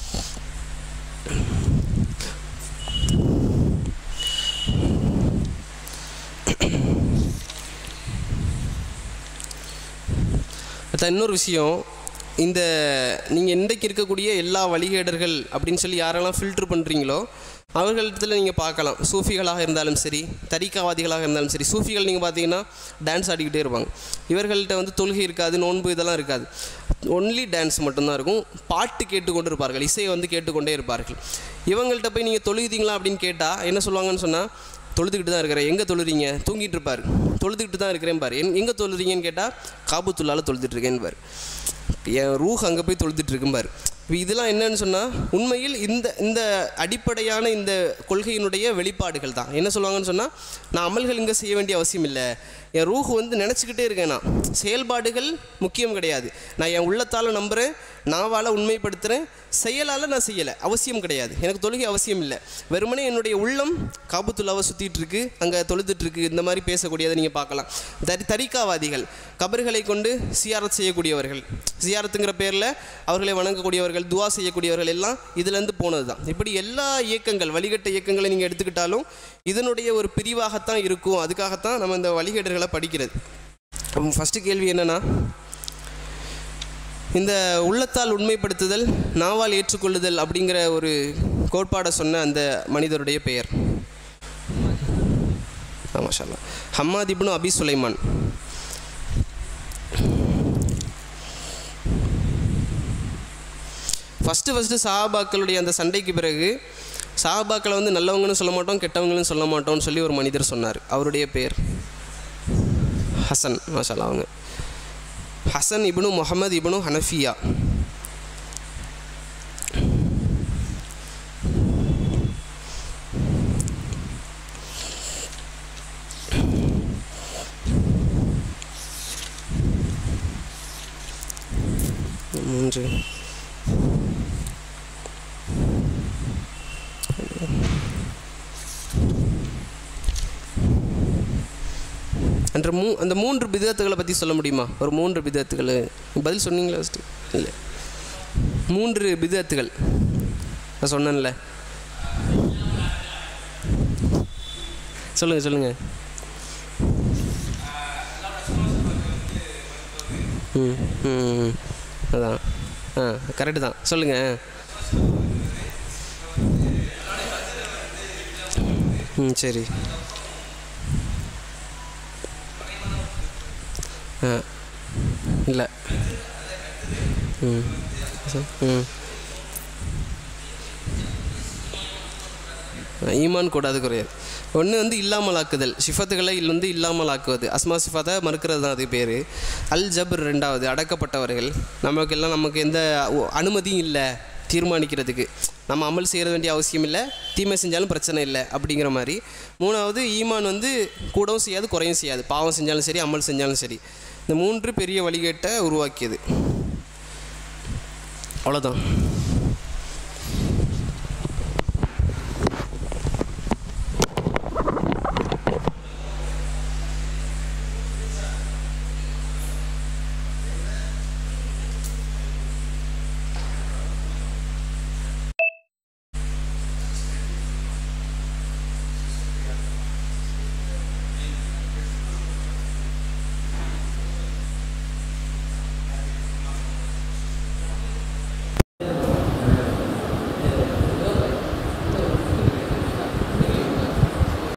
அடுத்த இன்னொரு விஷயம் இந்த நீங்கள் இன்றைக்கு இருக்கக்கூடிய எல்லா வழிகேடர்கள் அப்படின்னு சொல்லி யாரெல்லாம் ஃபில்டர் பண்ணுறீங்களோ அவர்களிடத்தில் நீங்கள் பார்க்கலாம் சூஃபிகளாக இருந்தாலும் சரி தரிக்காவாதிகளாக இருந்தாலும் சரி சூஃபிகள் நீங்கள் பார்த்தீங்கன்னா டான்ஸ் ஆடிக்கிட்டே இருப்பாங்க இவர்கள்ட்ட வந்து தொழுகை இருக்காது நோன்பு இதெல்லாம் இருக்காது ஒன்லி டான்ஸ் மட்டும்தான் இருக்கும் பாட்டு கேட்டுக்கொண்டு இருப்பார்கள் இசையை வந்து கேட்டுக்கொண்டே இருப்பார்கள் இவங்கள்ட்ட போய் நீங்கள் தொழுகுதீங்களா அப்படின்னு கேட்டால் என்ன சொல்லுவாங்கன்னு சொன்னால் தொழுதுகிட்டு தான் இருக்கிறேன் எங்கே தொழுறீங்க தூங்கிட்டு இருப்பார் தொழுதுகிட்டு தான் இருக்கிறேன் பாரு என் எங்கே தொழுறீங்கன்னு கேட்டால் காபத்துள்ளால தொழுதுட்டு இருக்கேன்னு பாரு என் ரூஹ் அங்கே போய் தொழுதுட்டு இருக்கும் பாரு இப்ப இதெல்லாம் என்னன்னு சொன்னால் உண்மையில் இந்த இந்த அடிப்படையான இந்த கொள்கையினுடைய வெளிப்பாடுகள் தான் என்ன சொல்லுவாங்கன்னு சொன்னால் நான் அமல்கள் இங்கே செய்ய வேண்டிய அவசியம் இல்லை என் ரூஹ் வந்து நினச்சிக்கிட்டே இருக்கேன் நான் செயல்பாடுகள் முக்கியம் கிடையாது நான் என் உள்ளத்தால் நம்புகிறேன் நாவால் உண்மைப்படுத்துகிறேன் செயலால் நான் செய்யலை அவசியம் கிடையாது எனக்கு தொழுகை அவசியம் இல்லை வெறுமனே என்னுடைய உள்ளம் காபத்துல்லாவை சுற்றிட்டு இருக்கு அங்கே தொழுதுட்டு இருக்கு இந்த மாதிரி பேசக்கூடியதை நீங்கள் பார்க்கலாம் தரி தரிக்காவாதிகள் கபர்களை கொண்டு சியாரத் செய்யக்கூடியவர்கள் சியாரத்துங்கிற பேரில் அவர்களை வணங்கக்கூடியவர்கள் துவா செய்யக்கூடியவர்கள் எல்லாம் இதுலேருந்து போனது தான் இப்படி எல்லா இயக்கங்கள் வழிகட்ட இயக்கங்களை நீங்கள் எடுத்துக்கிட்டாலும் இதனுடைய ஒரு பிரிவாகத்தான் இருக்கும் அதுக்காகத்தான் நம்ம இந்த வழிகேடர்களை படிக்கிறது ஃபஸ்ட்டு கேள்வி என்னென்னா இந்த உள்ளத்தால் உண்மைப்படுத்துதல் நாவால் ஏற்றுக்கொள்ளுதல் அப்படிங்கிற ஒரு கோட்பாடை சொன்ன அந்த மனிதருடைய பெயர் ஆமாம் ஷாலா Hammad ibn Abi Sulaiman first first சஹாபாக்களுடைய அந்த சண்டைக்கு பிறகு சஹாபாக்களை வந்து நல்லவங்கன்னு சொல்ல மாட்டோம் கெட்டவங்கன்னு சொல்ல மாட்டோம்னு சொல்லி ஒரு மனிதர் சொன்னார் அவருடைய பேர் ஹசன் மாஷாலா அவங்க ஹசன் இப்னு முகமது இப்னு ஹனஃபியா மூன்று என்ற மூ அந்த மூன்று பிதத்துகளை பற்றி சொல்ல முடியுமா ஒரு மூன்று பிதத்துகள் பதில் சொன்னீங்களா ஃபஸ்ட்டு இல்லை மூன்று பிதத்துகள் நான் சொன்னேன்ல சொல்லுங்கள் சொல்லுங்கள் ம் ம் ம். அதான் ஆ கரெக்டு தான் சொல்லுங்கள் ம் சரி ஆ இல்லை ம் ம் ஈமான் கூடாது குறையாது ஒன்று வந்து இல்லாமல் ஆக்குதல் சிஃபத்துகளை வந்து இல்லாமல் ஆக்குவது அஸ்மா சிஃபாத்தை மறுக்கிறது தான் அது பேர் அல் ஜபர் ரெண்டாவது அடக்கப்பட்டவர்கள் நமக்கு எல்லாம் நமக்கு எந்த ஒ- அனுமதியும் இல்லை தீர்மானிக்கிறதுக்கு நம்ம அமல் செய்ய வேண்டிய அவசியம் இல்லை தீமை செஞ்சாலும் பிரச்சனை இல்லை அப்படிங்கிற மாதிரி மூணாவது ஈமான் வந்து கூடவும் செய்யாது குறையும் செய்யாது பாவம் செஞ்சாலும் சரி அமல் செஞ்சாலும் சரி இந்த மூன்று பெரிய வழிகேட்டை உருவாக்கியது அவ்வளோதான்